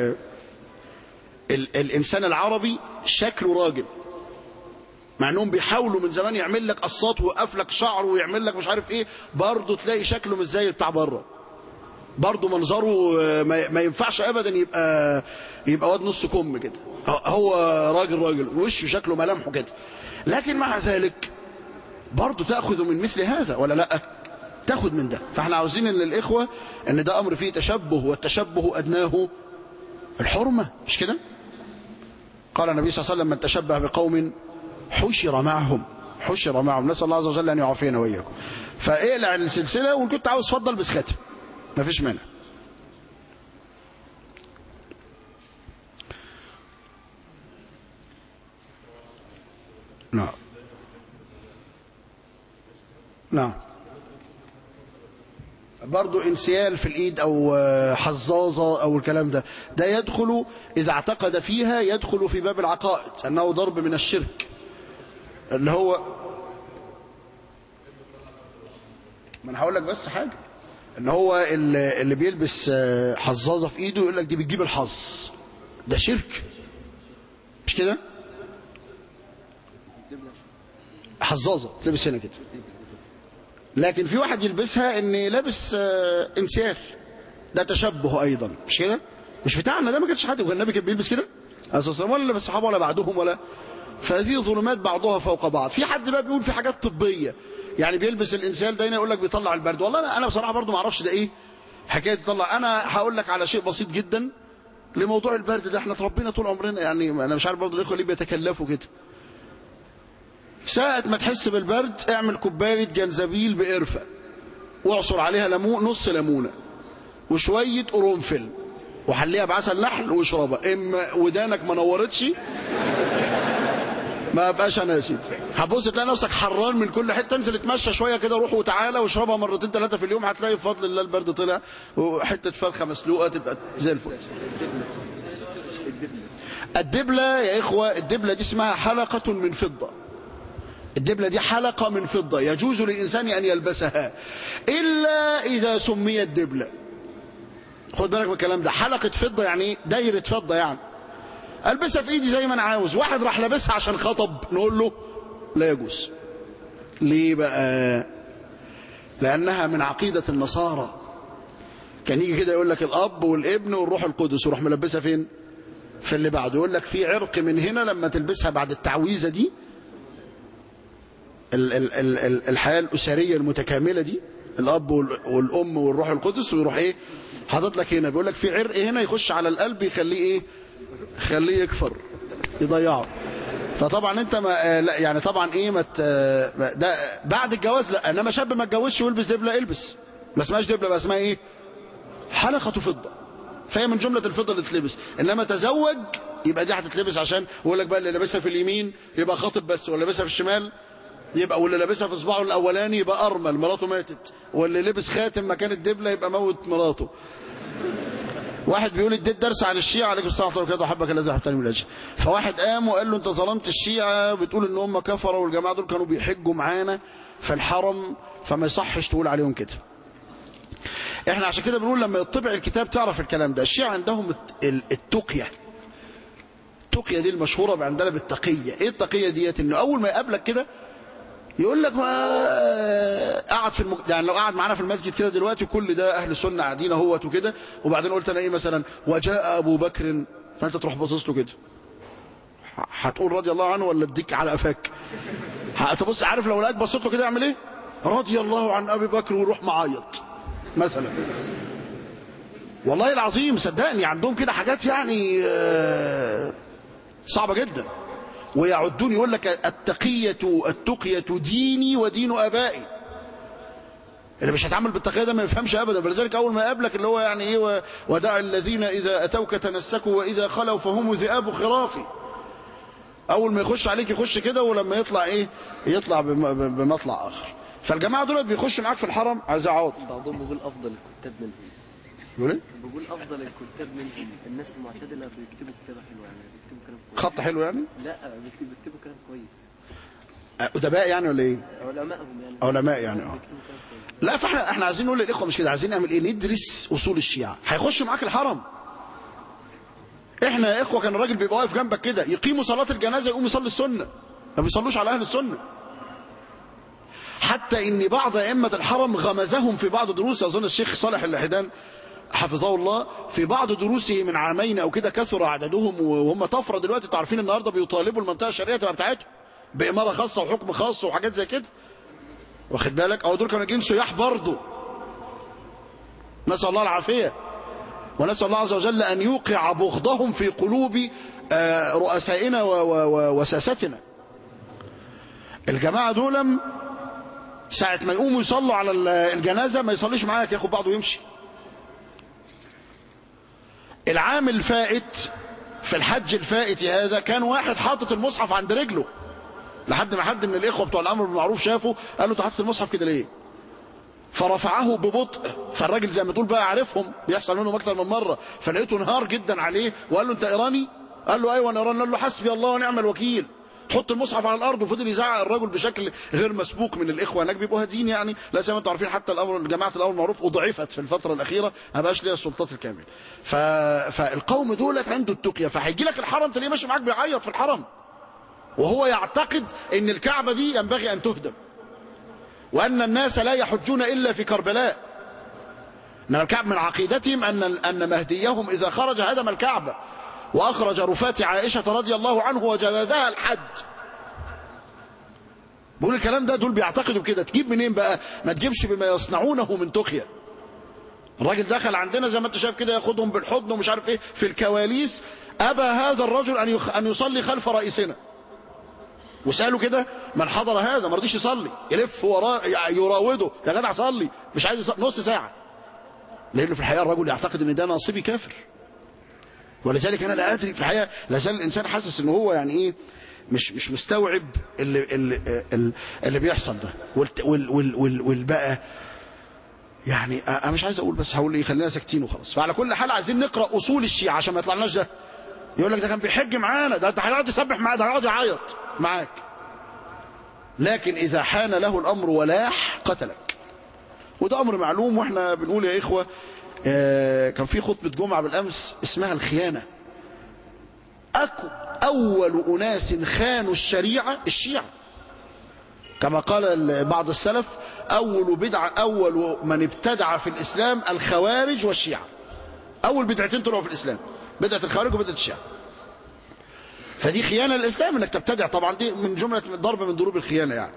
[SPEAKER 2] ال الانسان العربي شكله راجل مع انهم بيحاولوا من زمان يعمل لك قصات ويوقف لك شعره ويعمل لك مش عارف ايه برضه تلاقي شكله مش زي بتاع بره برضه منظره ما ينفعش ابدا يبقى يبقى واد نص كم كده هو راجل راجل وشه شكله ملامحه كده لكن مع ذلك برضه تأخذ من مثل هذا ولا لا تأخذ من ده فاحنا عاوزين ان الإخوة ان ده أمر فيه تشبه والتشبه أدناه الحرمة مش كده قال النبي صلى الله عليه وسلم من تشبه بقوم حشر معهم حشر معهم نسأل الله عز وجل أن يعافينا وإياكم فاقلع السلسلة وإن كنت عاوز تفضل بس خاتم مفيش مانع نعم نعم برضو انسيال في الايد او حظاظة او الكلام ده ده يدخل اذا اعتقد فيها يدخل في باب العقائد انه ضرب من الشرك اللي هو ما انا هقول لك بس حاجه ان هو اللي اللي بيلبس حظاظه في ايده يقول لك دي بتجيب الحظ ده شرك مش كده حظاظه تلبس هنا كده لكن في واحد يلبسها ان لابس انسيال ده تشبه ايضا مش كده مش بتاعنا ده ما كانش حد النبي كان بيلبس كده اساسا ولا الصحابه ولا بعدهم ولا فهذه ظلمات بعضها فوق بعض في حد بقى بيقول في حاجات طبيه يعني بيلبس الانسان ده يقول لك بيطلع البرد والله انا انا بصراحه برضو ما اعرفش ده ايه حكايه تطلع انا هقول لك على شيء بسيط جدا لموضوع البرد ده احنا اتربينا طول عمرنا يعني انا مش عارف برضو الاخوه ليه بيتكلفوا كده ساعة ما تحس بالبرد اعمل كوباية جنزبيل بقرفة واعصر عليها ليمون نص ليمونة وشوية قرنفل وحليها بعسل نحل واشربها اما ودانك ما نورتش ما بقاش انا يا سيدي هتبص تلاقي نفسك حران من كل حته انزل اتمشى شويه كده روح وتعالى واشربها مرتين ثلاثه في اليوم هتلاقي بفضل الله البرد طلع وحته فرخه مسلوقه تبقى زي الفل الدبله يا اخوه الدبله دي اسمها حلقه من فضه الدبلة دي حلقة من فضة يجوز للإنسان أن يلبسها إلا إذا سميت دبلة خد بالك من الكلام ده حلقة فضة يعني دايرة فضة يعني ألبسها في إيدي زي ما أنا عاوز واحد راح لابسها عشان خطب نقول له لا يجوز ليه بقى لأنها من عقيدة النصارى كان يجي كده يقول لك الأب والابن والروح القدس وروح ملبسها فين في اللي بعده يقول لك في عرق من هنا لما تلبسها بعد التعويذة دي الحياة الأسرية المتكاملة دي الأب والأم والروح القدس ويروح إيه حاطط لك هنا بيقول لك في عرق هنا يخش على القلب يخليه إيه يخليه يكفر يضيعه فطبعا انت ما لا يعني طبعا ايه ما ده بعد الجواز لا انما شاب ما اتجوزش ويلبس دبله البس ما اسمهاش دبله بقى اسمها ايه حلقه فضه فهي من جمله الفضه اللي تتلبس انما تزوج يبقى دي هتتلبس عشان يقول لك بقى اللي لابسها في اليمين يبقى خاطب بس واللي لابسها في الشمال يبقى واللي لابسها في صباعه الاولاني يبقى ارمل مراته ماتت واللي لبس خاتم مكان الدبله يبقى موت مراته واحد بيقول اديت درس عن الشيعة عليكم السلام ورحمه الله وحبك الذي احببتني من الاجل فواحد قام وقال له انت ظلمت الشيعة بتقول ان هم كفروا والجماعه دول كانوا بيحجوا معانا في الحرم فما يصحش تقول عليهم كده احنا عشان كده بنقول لما يطبع الكتاب تعرف الكلام ده الشيعة عندهم التقيه التقيه دي المشهوره عندنا بالتقيه ايه التقيه ديت انه اول ما يقابلك كده يقول لك ما قعد في المك... يعني لو قعد معانا في المسجد كده دلوقتي كل ده اهل السنه قاعدين اهوت وكده وبعدين قلت انا ايه مثلا وجاء ابو بكر فانت تروح باصص له كده هتقول رضي الله عنه ولا اديك على قفاك هتبص عارف لو لقاك بصيت له كده يعمل ايه رضي الله عن ابي بكر ويروح معيط مثلا والله العظيم صدقني عندهم كده حاجات يعني صعبه جدا ويعدون يقول لك التقية التقية ديني ودين آبائي اللي مش هيتعامل بالتقية ده ما يفهمش أبدا فلذلك أول ما يقابلك اللي هو يعني إيه ودع الذين إذا أتوك تنسكوا وإذا خلوا فهم ذئاب خرافي أول ما يخش عليك يخش كده ولما يطلع إيه يطلع بمطلع آخر فالجماعة دول بيخشوا معاك في الحرم عايز أقعد
[SPEAKER 3] بعضهم بيقول أفضل الكتاب منهم
[SPEAKER 2] يقول إيه؟
[SPEAKER 3] بيقول أفضل الكتاب منهم الناس المعتدلة بيكتبوا كتابة حلوة يعني بيكتبوا كلام كويس
[SPEAKER 2] خط حلو يعني
[SPEAKER 3] لا بيكتبوا بيكتبوا كلام كويس
[SPEAKER 2] أدباء يعني ولا إيه
[SPEAKER 3] علمائهم يعني
[SPEAKER 2] علماء يعني اه
[SPEAKER 3] بيكتبوا كلام كويس
[SPEAKER 2] لا فاحنا احنا عايزين نقول للاخوه مش كده عايزين نعمل ايه ندرس اصول الشيعه هيخشوا معاك الحرم احنا يا اخوه كان الراجل بيبقى واقف جنبك كده يقيموا صلاه الجنازه يقوم يصلي السنه ما بيصلوش على اهل السنه حتى ان بعض ائمه الحرم غمزهم في بعض دروس اظن الشيخ صالح اللحدان حفظه الله في بعض دروسه من عامين او كده كثر عددهم وهم طفره دلوقتي انتوا عارفين النهارده بيطالبوا المنطقه الشرقيه تبقى بتاعتهم باماره خاصه وحكم خاص وحاجات زي كده واخد بالك او دول كانوا جايين سياح برضه نسال الله العافيه ونسال الله عز وجل ان يوقع بغضهم في قلوب آه، رؤسائنا و- و- و- وساستنا الجماعه دول ساعه ما يقوموا يصلوا على ال- الجنازه ما يصليش معاك ياخد بعضه ويمشي العام الفائت في الحج الفائت هذا كان واحد حاطط المصحف عند رجله لحد ما حد من الاخوه بتوع الامر بالمعروف شافه قال له انت حاطط المصحف كده ليه فرفعه ببطء فالراجل زي ما تقول بقى عارفهم بيحصل منهم اكتر من مره فلقيته انهار جدا عليه وقال له انت ايراني قال له ايوه انا ايراني قال له حسبي الله ونعم الوكيل تحط المصحف على الارض وفضل يزعق الرجل بشكل غير مسبوق من الاخوه هناك بيبقوا هادين يعني لا زي ما انتم عارفين حتى الامر جماعه الامر بالمعروف اضعفت في الفتره الاخيره ما بقاش ليها السلطات الكامله ف... فالقوم دولت عنده التقيه فهيجي لك الحرم تلاقيه ماشي معاك بيعيط في الحرم وهو يعتقد ان الكعبه دي ينبغي ان تهدم وأن الناس لا يحجون إلا في كربلاء إنما الكعب من عقيدتهم أن أن مهديهم إذا خرج هدم الكعبة وأخرج رفات عائشة رضي الله عنه وجلدها الحد بقول الكلام ده دول بيعتقدوا كده تجيب منين بقى ما تجيبش بما يصنعونه من تقية الراجل دخل عندنا زي ما انت شايف كده ياخدهم بالحضن ومش عارف ايه في الكواليس ابى هذا الرجل ان يخ... ان يصلي خلف رئيسنا وسأله كده من حضر هذا ما رضيش يصلي يلف وراه يراوده يا جدع صلي مش عايز يصلي نص ساعة لأنه في الحقيقة الرجل يعتقد ان ده ناصبي كافر ولذلك أنا لا أدري في الحقيقة لا زال الإنسان حاسس ان هو يعني إيه مش مش مستوعب اللي اللي, اللي, اللي بيحصل ده والت- وال وال وال والبقى يعني انا مش عايز اقول بس هقول ايه خلينا ساكتين وخلاص فعلى كل حال عايزين نقرا اصول الشيعه عشان ما يطلعناش ده يقول لك ده كان بيحج معانا ده ده هيقعد يسبح معانا ده هيقعد يعيط معاك لكن اذا حان له الامر ولاح قتلك وده امر معلوم واحنا بنقول يا اخوه آه، كان في خطبه جمعه بالامس اسمها الخيانه أكو اول اناس خانوا الشريعه الشيعه كما قال ال- بعض السلف أول بدعة أول من ابتدع في الإسلام الخوارج والشيعة أول بدعتين طلعوا في الإسلام بدعة الخوارج وبدعة الشيعة فدي خيانة للإسلام أنك تبتدع طبعا دي من جملة ضرب من ضروب الخيانة يعني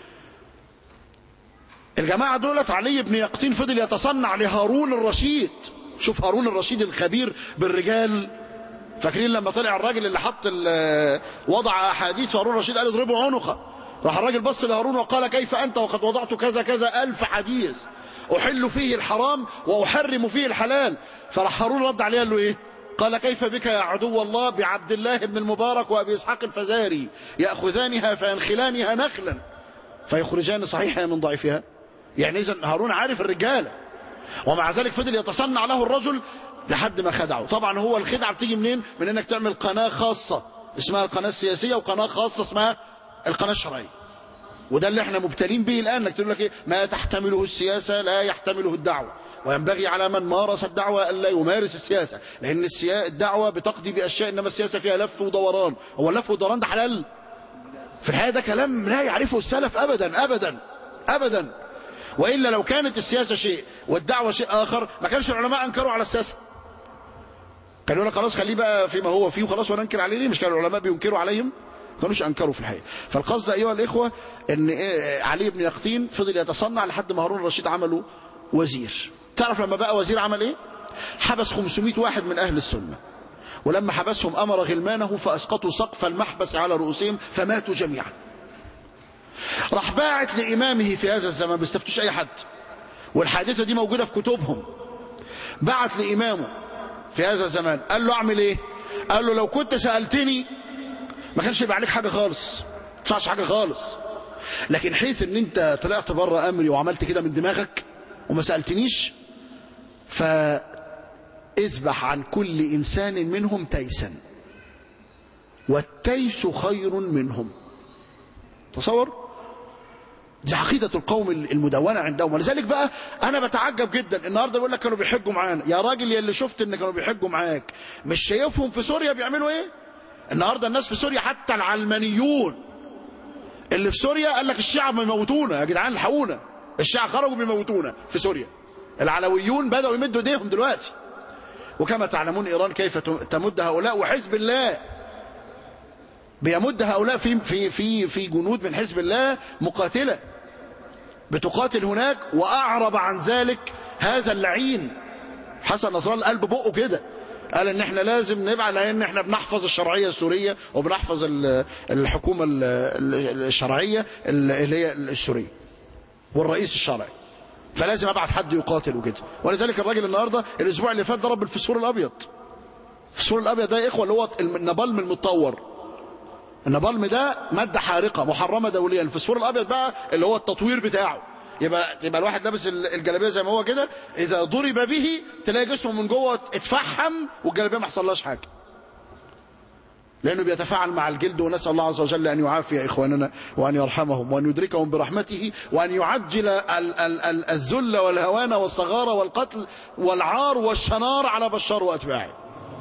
[SPEAKER 2] الجماعة دولت علي بن يقطين فضل يتصنع لهارون الرشيد شوف هارون الرشيد الخبير بالرجال فاكرين لما طلع الراجل اللي حط ال- وضع احاديث هارون الرشيد قال اضربوا عنقه راح الراجل بص لهارون وقال كيف انت وقد وضعت كذا كذا الف حديث احل فيه الحرام واحرم فيه الحلال فراح هارون رد عليه قال له ايه قال كيف بك يا عدو الله بعبد الله بن المبارك وابي اسحاق الفزاري ياخذانها فينخلانها نخلا فيخرجان صحيحها من ضعيفها يعني اذا هارون عارف الرجاله ومع ذلك فضل يتصنع له الرجل لحد ما خدعه طبعا هو الخدعه بتيجي منين من انك تعمل قناه خاصه اسمها القناه السياسيه وقناه خاصه اسمها القناه الشرعيه وده اللي احنا مبتلين به الان انك تقول لك ايه ما تحتمله السياسه لا يحتمله الدعوه وينبغي على من مارس الدعوه الا يمارس السياسه لان السيا... الدعوه بتقضي باشياء انما السياسه فيها لف ودوران هو اللف والدوران ده حلال في الحقيقه ده كلام لا يعرفه السلف ابدا ابدا ابدا والا لو كانت السياسه شيء والدعوه شيء اخر ما كانش العلماء انكروا على السياسه كانوا يقول لك خلاص خليه بقى فيما هو فيه وخلاص وننكر عليه ليه مش كانوا العلماء بينكروا عليهم ما كانوش انكروا في الحقيقه فالقصد ايها الاخوه ان إيه علي بن يقطين فضل يتصنع لحد ما هارون الرشيد عمله وزير تعرف لما بقى وزير عمل ايه حبس 500 واحد من اهل السنه ولما حبسهم امر غلمانه فاسقطوا سقف المحبس على رؤوسهم فماتوا جميعا راح باعت لامامه في هذا الزمان ما بيستفتوش اي حد والحادثه دي موجوده في كتبهم بعت لامامه في هذا الزمان قال له اعمل ايه قال له لو كنت سالتني ما كانش يبقى عليك حاجه خالص ما تدفعش حاجه خالص لكن حيث ان انت طلعت بره امري وعملت كده من دماغك وما سالتنيش فاذبح عن كل انسان منهم تيسا والتيس خير منهم تصور دي عقيدة القوم المدونة عندهم ولذلك بقى أنا بتعجب جدا النهاردة بيقول لك كانوا بيحجوا معانا يا راجل يا اللي شفت إن كانوا بيحجوا معاك مش شايفهم في سوريا بيعملوا إيه النهاردة الناس في سوريا حتى العلمانيون اللي في سوريا قال لك الشيعة بيموتونا يا جدعان الحقونا الشيعة خرجوا بيموتونا في سوريا العلويون بدأوا يمدوا ايديهم دلوقتي وكما تعلمون إيران كيف تمد هؤلاء وحزب الله بيمد هؤلاء في في في في جنود من حزب الله مقاتله بتقاتل هناك وأعرب عن ذلك هذا اللعين حسن نصر الله قلب بقه كده قال ان احنا لازم نبعد لان احنا بنحفظ الشرعيه السوريه وبنحفظ ال- الحكومه ال- ال- الشرعيه اللي هي السوريه والرئيس الشرعي فلازم ابعت حد يقاتل وكده ولذلك الراجل النهارده الاسبوع اللي فات ضرب الفسفور الابيض الفسفور الابيض ده يا اخوه اللي هو النبالم المتطور النبالم ده ماده حارقه محرمه دوليا الفسفور الابيض بقى اللي هو التطوير بتاعه يبقى يبقى الواحد لابس ال- الجلابيه زي ما هو كده اذا ضرب به تلاقي جسمه من جوه اتفحم والجلابيه ما حصلهاش حاجه لأنه بيتفاعل مع الجلد ونسأل الله عز وجل أن يعافي إخواننا وأن يرحمهم وأن يدركهم برحمته وأن يعجل ال- ال- ال- الذل والهوان والصغار والقتل والعار والشنار على بشار وأتباعه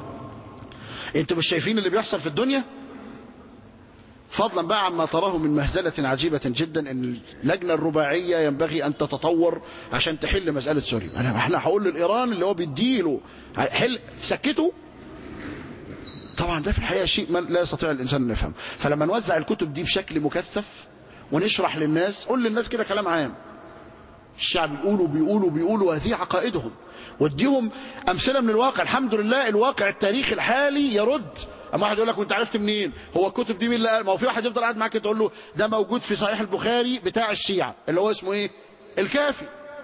[SPEAKER 2] أنتم مش شايفين اللي بيحصل في الدنيا فضلا بقى عما تراه من مهزلة عجيبة جدا ان اللجنة الرباعية ينبغي ان تتطور عشان تحل مسألة سوريا انا احنا هقول للايران اللي هو بيديله حل سكته طبعا ده في الحقيقة شيء ما لا يستطيع الانسان ان يفهم فلما نوزع الكتب دي بشكل مكثف ونشرح للناس قول للناس كده كلام عام الشعب بيقولوا بيقولوا بيقولوا هذه عقائدهم واديهم امثله من الواقع الحمد لله الواقع التاريخي الحالي يرد اما واحد يقول لك وانت عرفت منين هو الكتب دي مين اللي قال ما هو في واحد يفضل قاعد معاك تقول له ده موجود في صحيح البخاري بتاع الشيعة اللي هو اسمه ايه الكافي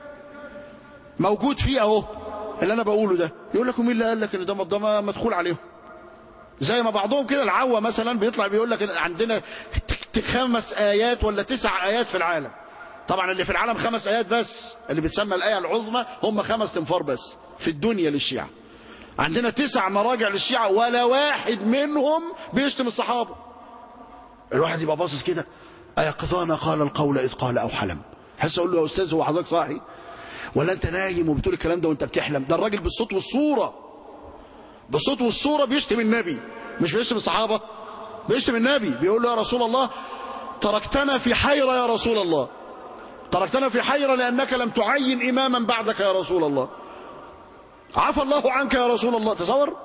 [SPEAKER 2] موجود فيه اهو اللي انا بقوله ده يقول لك ومين اللي قال لك ان ده ده مدخول عليهم زي ما بعضهم كده العوة مثلا بيطلع بيقول لك إن عندنا ت- خمس آيات ولا تسع آيات في العالم طبعا اللي في العالم خمس آيات بس اللي بتسمى الآية العظمى هم خمس تنفار بس في الدنيا للشيعة عندنا تسع مراجع للشيعة ولا واحد منهم بيشتم الصحابة الواحد يبقى باصص كده أيقظانا قال القول إذ قال أو حلم حس أقول له يا أستاذ هو حضرتك صاحي ولا أنت نايم وبتقول الكلام ده وأنت بتحلم ده الراجل بالصوت والصورة بالصوت والصورة بيشتم النبي مش بيشتم الصحابة بيشتم النبي بيقول له يا رسول الله تركتنا في حيرة يا رسول الله تركتنا في حيرة لأنك لم تعين إماما بعدك يا رسول الله عفى الله عنك يا رسول الله تصور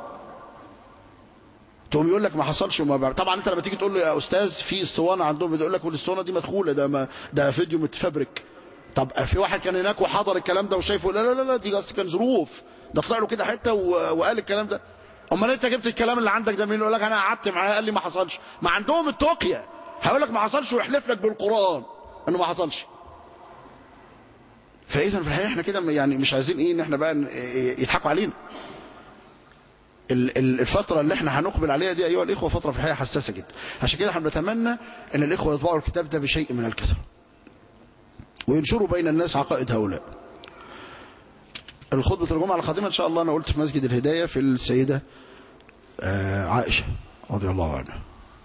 [SPEAKER 2] تقوم يقول لك ما حصلش وما بعد طبعا انت لما تيجي تقول له يا استاذ في اسطوانه عندهم بيقول لك والاسطوانه دي مدخوله ده ما ده فيديو متفبرك طب في واحد كان هناك وحضر الكلام ده وشايفه لا لا لا, لا دي اصل كان ظروف ده طلع له كده حته و- وقال الكلام ده امال انت جبت الكلام اللي عندك ده مين يقول لك انا قعدت معاه قال لي ما حصلش ما عندهم التوقيه هيقول لك ما حصلش ويحلف لك بالقران انه ما حصلش فاذا في الحقيقه احنا كده يعني مش عايزين ايه ان احنا بقى ن- يضحكوا علينا ال- ال- الفترة اللي احنا هنقبل عليها دي أيها الإخوة فترة في الحقيقة حساسة جدا عشان كده احنا بنتمنى أن الإخوة يطبعوا الكتاب ده بشيء من الكثرة وينشروا بين الناس عقائد هؤلاء الخطبة الجمعة القادمة إن شاء الله أنا قلت في مسجد الهداية في السيدة آه، عائشة رضي الله عنها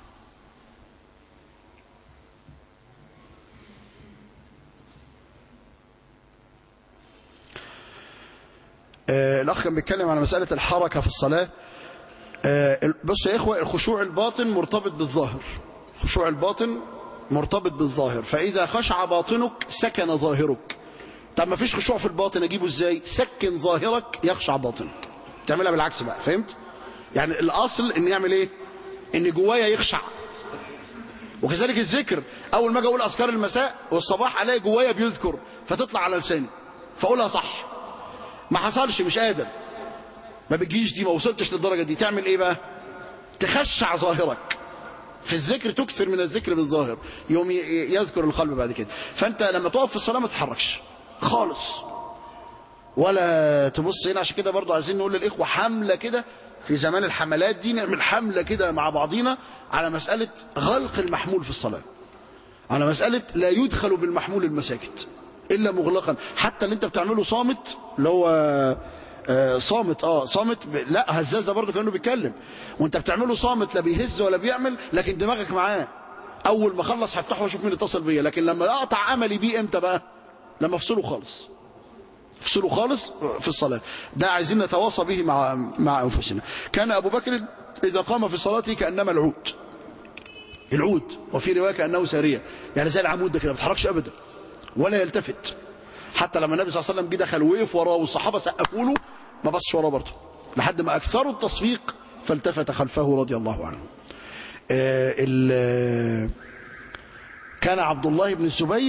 [SPEAKER 2] آه، الأخ كان بيتكلم على مسألة الحركة في الصلاة آه، بص يا إخوة الخشوع الباطن مرتبط بالظاهر خشوع الباطن مرتبط بالظاهر فإذا خشع باطنك سكن ظاهرك طب ما فيش خشوع في الباطن أجيبه إزاي سكن ظاهرك يخشع باطنك تعملها بالعكس بقى فهمت يعني الأصل إن يعمل إيه إن جوايا يخشع وكذلك الذكر أول ما أجي أقول أذكار المساء والصباح ألاقي جوايا بيذكر فتطلع على لساني فأقولها صح ما حصلش مش قادر ما بتجيش دي ما وصلتش للدرجة دي تعمل ايه بقى تخشع ظاهرك في الذكر تكثر من الذكر بالظاهر يوم ي- يذكر القلب بعد كده فانت لما تقف في الصلاة ما تتحركش خالص ولا تبص هنا عشان كده برضو عايزين نقول للإخوة حملة كده في زمان الحملات دي نعمل حملة كده مع بعضينا على مسألة غلق المحمول في الصلاة على مسألة لا يدخل بالمحمول المساجد إلا مغلقا حتى اللي انت بتعمله صامت اللي هو آه، صامت اه صامت ب... لا هزازة برضه كأنه بيتكلم وانت بتعمله صامت لا بيهز ولا بيعمل لكن دماغك معاه اول ما اخلص هفتحه واشوف مين اتصل بيا لكن لما اقطع املي بيه امتى بقى لما افصله خالص افصله خالص في الصلاة ده عايزين نتواصى به مع مع انفسنا كان ابو بكر اذا قام في صلاته كانما العود العود وفي روايه كانه ساريه يعني زي العمود ده كده ما بيتحركش ابدا ولا يلتفت حتى لما النبي صلى الله عليه وسلم جه دخل وقف وراه والصحابه سقفوا له ما بصش وراه برضه لحد ما اكثروا التصفيق فالتفت خلفه رضي الله عنه آه ال- كان عبد الله بن الزبير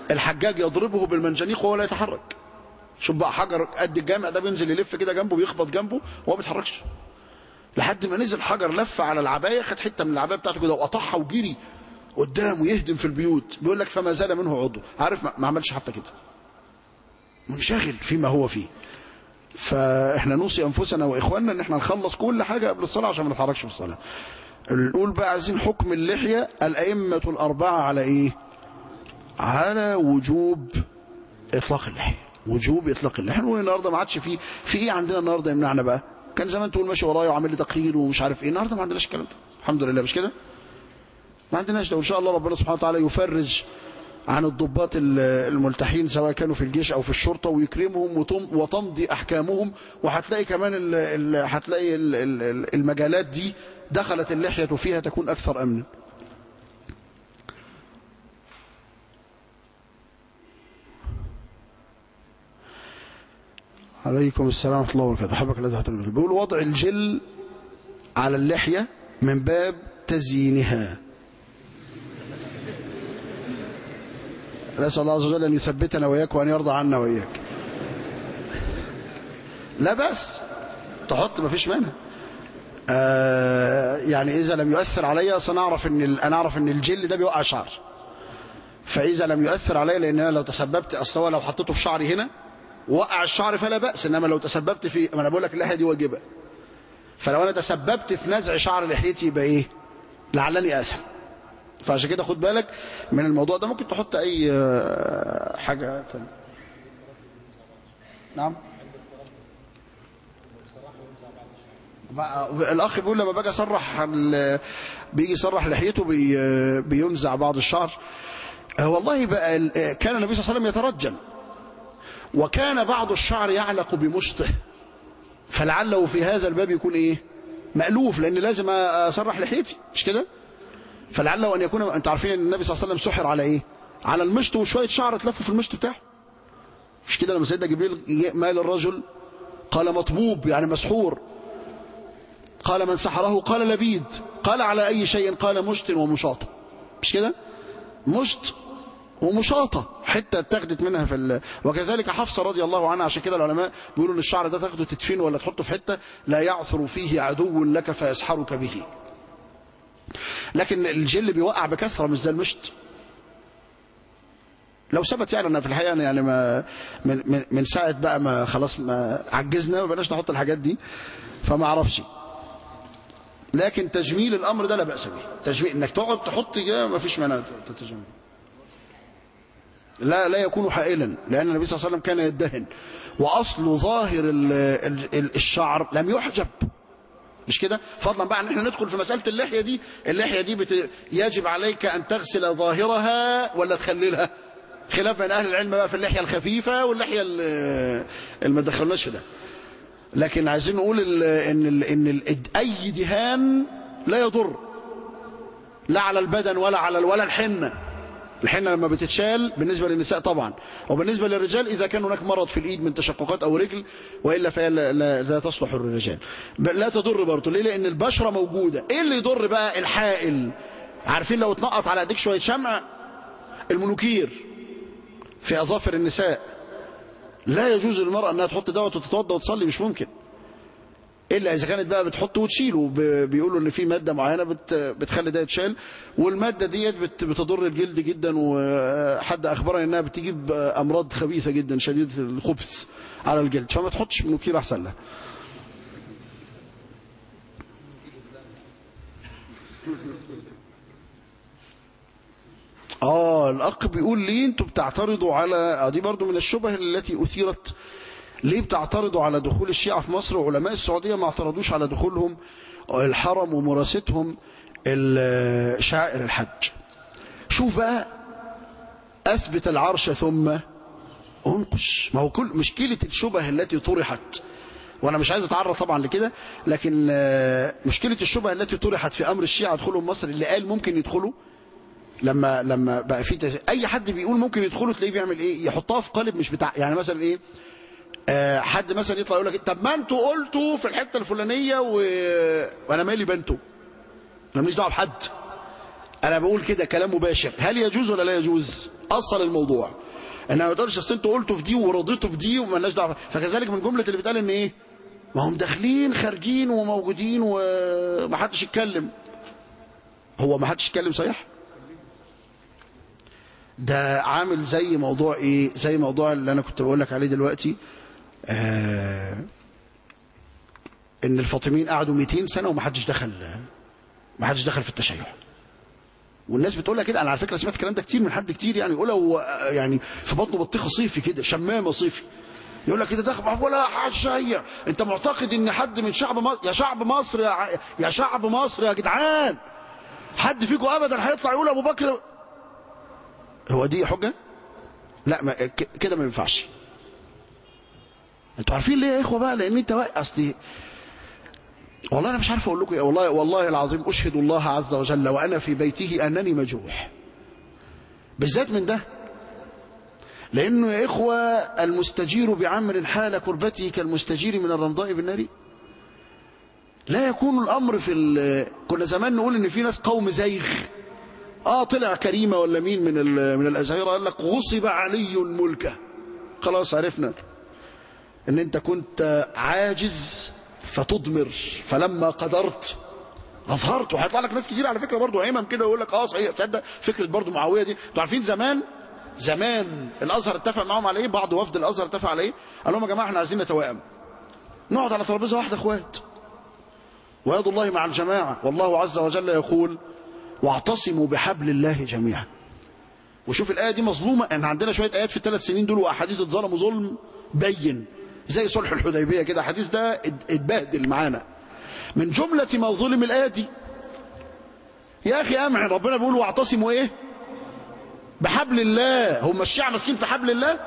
[SPEAKER 2] الحجاج يضربه بالمنجنيق وهو لا يتحرك شوف بقى حجر قد الجامع ده بينزل يلف كده جنبه بيخبط جنبه وهو ما بيتحركش لحد ما نزل حجر لف على العبايه خد حته من العبايه بتاعته كده وقطعها وجري قدامه يهدم في البيوت بيقول لك فما زال منه عضو عارف ما ما عملش حتى كده منشغل فيما هو فيه فاحنا نوصي انفسنا واخواننا ان احنا نخلص كل حاجه قبل الصلاه عشان ما نتحركش في الصلاه نقول بقى عايزين حكم اللحيه الائمه الاربعه على ايه على وجوب اطلاق اللحيه وجوب اطلاق اللحيه نقول النهارده ما عادش في في ايه عندنا النهارده يمنعنا بقى كان زمان تقول ماشي ورايا وعامل لي تقرير ومش عارف ايه النهارده ما عندناش الكلام ده الحمد لله مش كده ما عندناش ده وان شاء الله ربنا سبحانه وتعالى يفرج عن الضباط ال- الملتحين سواء كانوا في الجيش او في الشرطه ويكرمهم وتم- وتمضي احكامهم وهتلاقي كمان ال- ال- هتلاقي ال- ال- المجالات دي دخلت اللحيه فيها تكون اكثر امنا عليكم السلام ورحمه الله وبركاته حبك الذي هتنبه بيقول وضع الجل على اللحيه من باب تزيينها نسأل الله عز وجل أن يثبتنا وإياك وأن يرضى عنا وإياك لا بأس تحط ما فيش مانع آه يعني إذا لم يؤثر علي أصلا أعرف إن ال- أنا أعرف إن الجل ده بيوقع شعر فإذا لم يؤثر علي لأن أنا لو تسببت أصلا هو لو حطيته في شعري هنا وقع الشعر فلا بأس إنما لو تسببت في ما أنا بقول لك اللحية دي واجبة فلو أنا تسببت في نزع شعر لحيتي يبقى إيه لعلني آثم فعشان كده خد بالك من الموضوع ده ممكن تحط اي آه، حاجه تانية نعم بقى- الاخ بيقول لما باجي اسرح ال- بيجي يسرح لحيته بي بينزع بعض الشعر آه، والله بقى ال- آه، كان النبي صلى الله عليه وسلم يترجل وكان بعض الشعر يعلق بمشطه فلعله في هذا الباب يكون ايه مألوف لان لازم اسرح لحيتي مش كده فلعله ان يكون انت عارفين ان النبي صلى الله عليه وسلم سحر على ايه على المشط وشويه شعر اتلفوا في المشط بتاعه مش كده لما سيدنا جبريل مال الرجل قال مطبوب يعني مسحور قال من سحره قال لبيد قال على اي شيء قال مشط ومشاطه مش كده مشط ومشاطة حتة اتخذت منها في ال... وكذلك حفصة رضي الله عنها عشان كده العلماء بيقولوا ان الشعر ده تاخده تدفينه ولا تحطه في حتة لا يعثر فيه عدو لك فيسحرك به لكن الجل بيوقع بكثرة مش زي المشط لو ثبت يعني انا في الحقيقه أنا يعني ما من من, من ساعه بقى ما خلاص ما عجزنا ما بقناش نحط الحاجات دي فما اعرفش لكن تجميل الامر ده لا باس به تجميل انك تقعد تحط كده ما فيش مانع تتجمل لا لا يكون حائلا لان النبي صلى الله عليه وسلم كان يدهن واصل ظاهر ال ال الشعر لم يحجب مش كده فضلا بقى ان احنا ندخل في مساله اللحيه دي اللحيه دي بت... يجب عليك ان تغسل ظاهرها ولا تخللها خلاف بين اهل العلم بقى في اللحيه الخفيفه واللحيه ال- اللي ما دخلناش في ده لكن عايزين نقول ال... ان ال... ان ال... اي دهان لا يضر لا على البدن ولا على ولا الحنه الحنه لما بتتشال بالنسبه للنساء طبعا وبالنسبه للرجال اذا كان هناك مرض في الايد من تشققات او رجل والا فهي لا, لا, لا تصلح للرجال ب- لا تضر برضه ليه لان البشره موجوده ايه اللي يضر بقى الحائل عارفين لو اتنقط على ايديك شويه شمع المنوكير في اظافر النساء لا يجوز للمراه انها تحط دوت وتتوضا وتصلي مش ممكن الا اذا كانت بقى بتحطه وتشيله ب- بيقولوا ان في ماده معينه بت بتخلي ده يتشال والماده ديت بت بتضر الجلد جدا وحد اخبرني انها بتجيب امراض خبيثه جدا شديده الخبث على الجلد فما تحطش منوكير احسن لها اه الاخ بيقول ليه انتوا بتعترضوا على آه دي برضو من الشبه التي اثيرت ليه بتعترضوا على دخول الشيعة في مصر وعلماء السعودية ما اعترضوش على دخولهم الحرم ومراستهم ال- شعائر الحج شوف بقى أثبت العرش ثم انقش ما هو كل مشكلة الشبه التي طرحت وانا مش عايز اتعرض طبعا لكده لكن آه، مشكلة الشبه التي طرحت في امر الشيعة دخولهم مصر اللي قال ممكن يدخلوا لما لما بقى في تس... اي حد بيقول ممكن يدخلوا تلاقيه بيعمل ايه يحطها في قالب مش بتاع يعني مثلا ايه آه حد مثلا يطلع يقول لك طب ما انتوا قلتوا في الحته الفلانيه و... وانا مالي بنتوا انا ماليش دعوه بحد انا بقول كده كلام مباشر هل يجوز ولا لا يجوز اصل الموضوع انما ما تقولش اصل انتوا قلتوا في دي ورضيتوا بدي ومالناش دعوه فكذلك من جمله اللي بتقال ان ايه ما هم داخلين خارجين وموجودين ومحدش يتكلم هو ما حدش يتكلم صحيح ده عامل زي موضوع ايه زي موضوع اللي انا كنت بقول لك عليه دلوقتي آه ان الفاطميين قعدوا 200 سنه وما حدش دخل ما حدش دخل في التشيع والناس بتقولها كده انا على فكره سمعت الكلام ده كتير من حد كتير يعني يقولها هو يعني في بطنه بطيخه صيفي كده شمامه صيفي يقول لك كده دخل ولا حد شيع انت معتقد ان حد من شعب مصر يا شعب مصر يا, ع- يا شعب مصر يا جدعان حد فيكم ابدا هيطلع يقول ابو بكر هو دي حجه لا ما ك- كده ما ينفعش انتوا عارفين ليه يا اخوه بقى لان انت بقى اصل والله انا مش عارف اقول لكم ايه والله والله العظيم اشهد الله عز وجل وانا في بيته انني مجروح بالذات من ده لانه يا اخوه المستجير بعمر حال كربته كالمستجير من الرمضاء بالنار لا يكون الامر في ال- كنا زمان نقول ان في ناس قوم زيغ اه طلع كريمه ولا مين من ال- من الازهره قال لك غصب علي ملكه خلاص عرفنا ان انت كنت عاجز فتضمر فلما قدرت اظهرت وهيطلع لك ناس كتير على فكره برضه عمم كده ويقول لك اه صحيح تصدق فكره برضه معاويه دي انتوا عارفين زمان زمان الازهر اتفق معاهم على ايه بعض وفد الازهر اتفق على ايه قال لهم يا جماعه احنا عايزين نتوائم نقعد على ترابيزه واحده اخوات ويد الله مع الجماعه والله عز وجل يقول واعتصموا بحبل الله جميعا وشوف الآية دي مظلومة احنا عندنا شوية آيات في الثلاث سنين دول وأحاديث اتظلموا ظلم بين زي صلح الحديبية كده حديث ده ات- اتبهدل معانا من جملة ما ظلم الآية دي يا أخي أمعن ربنا بيقول واعتصموا إيه بحبل الله هم الشيعة ماسكين في حبل الله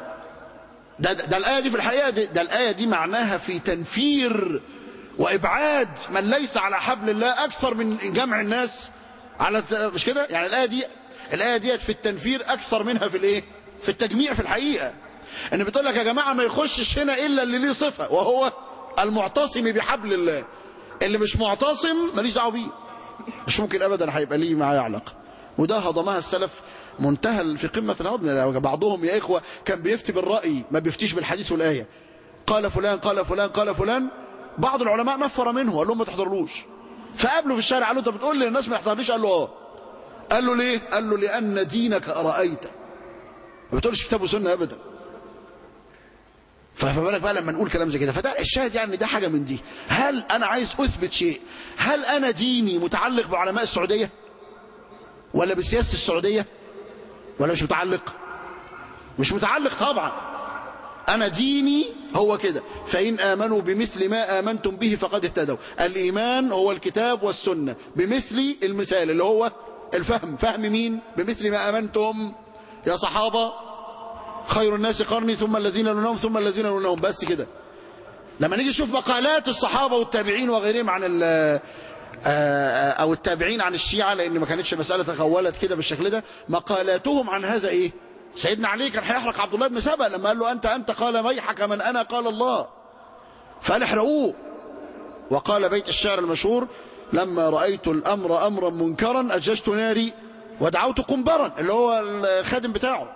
[SPEAKER 2] ده, ده, ده الآية دي في الحقيقة ده, ده الآية دي معناها في تنفير وإبعاد من ليس على حبل الله أكثر من جمع الناس على الت- مش كده يعني الآية دي الآية ديت في التنفير أكثر منها في الإيه في التجميع في الحقيقة إن بتقول لك يا جماعة ما يخشش هنا إلا اللي ليه صفة وهو المعتصم بحبل الله اللي مش معتصم ماليش دعوه بيه مش ممكن أبدا هيبقى ليه معاه علاقة وده هضمها السلف منتهى في قمة الهضم بعضهم يا إخوة كان بيفتي بالرأي ما بيفتيش بالحديث والآية قال فلان قال فلان قال فلان بعض العلماء نفر منه قال لهم ما تحضرلوش فقابله في الشارع قال له انت بتقول لي الناس ما يحضرليش قال له اه قال له ليه قال له لأن دينك أرأيت ما بتقولش كتاب وسنة أبدا فما بالك بقى لما نقول كلام زي كده فده الشاهد يعني ده حاجة من دي هل أنا عايز أثبت شيء هل أنا ديني متعلق بعلماء السعودية ولا بسياسة السعودية ولا مش متعلق مش متعلق طبعا أنا ديني هو كده فإن آمنوا بمثل ما آمنتم به فقد اهتدوا الإيمان هو الكتاب والسنة بمثل المثال اللي هو الفهم فهم مين بمثل ما آمنتم يا صحابة خير الناس قرني ثم الذين يلونهم ثم الذين يلونهم بس كده لما نيجي نشوف مقالات الصحابة والتابعين وغيرهم عن ال أو التابعين عن الشيعة لأن ما كانتش مسألة تخولت كده بالشكل ده مقالاتهم عن هذا إيه سيدنا علي كان هيحرق عبد الله بن سبأ لما قال له أنت أنت قال ويحك من أنا قال الله فقال احرقوه وقال بيت الشعر المشهور لما رأيت الأمر أمرا منكرا أججت ناري ودعوت قنبرا اللي هو الخادم بتاعه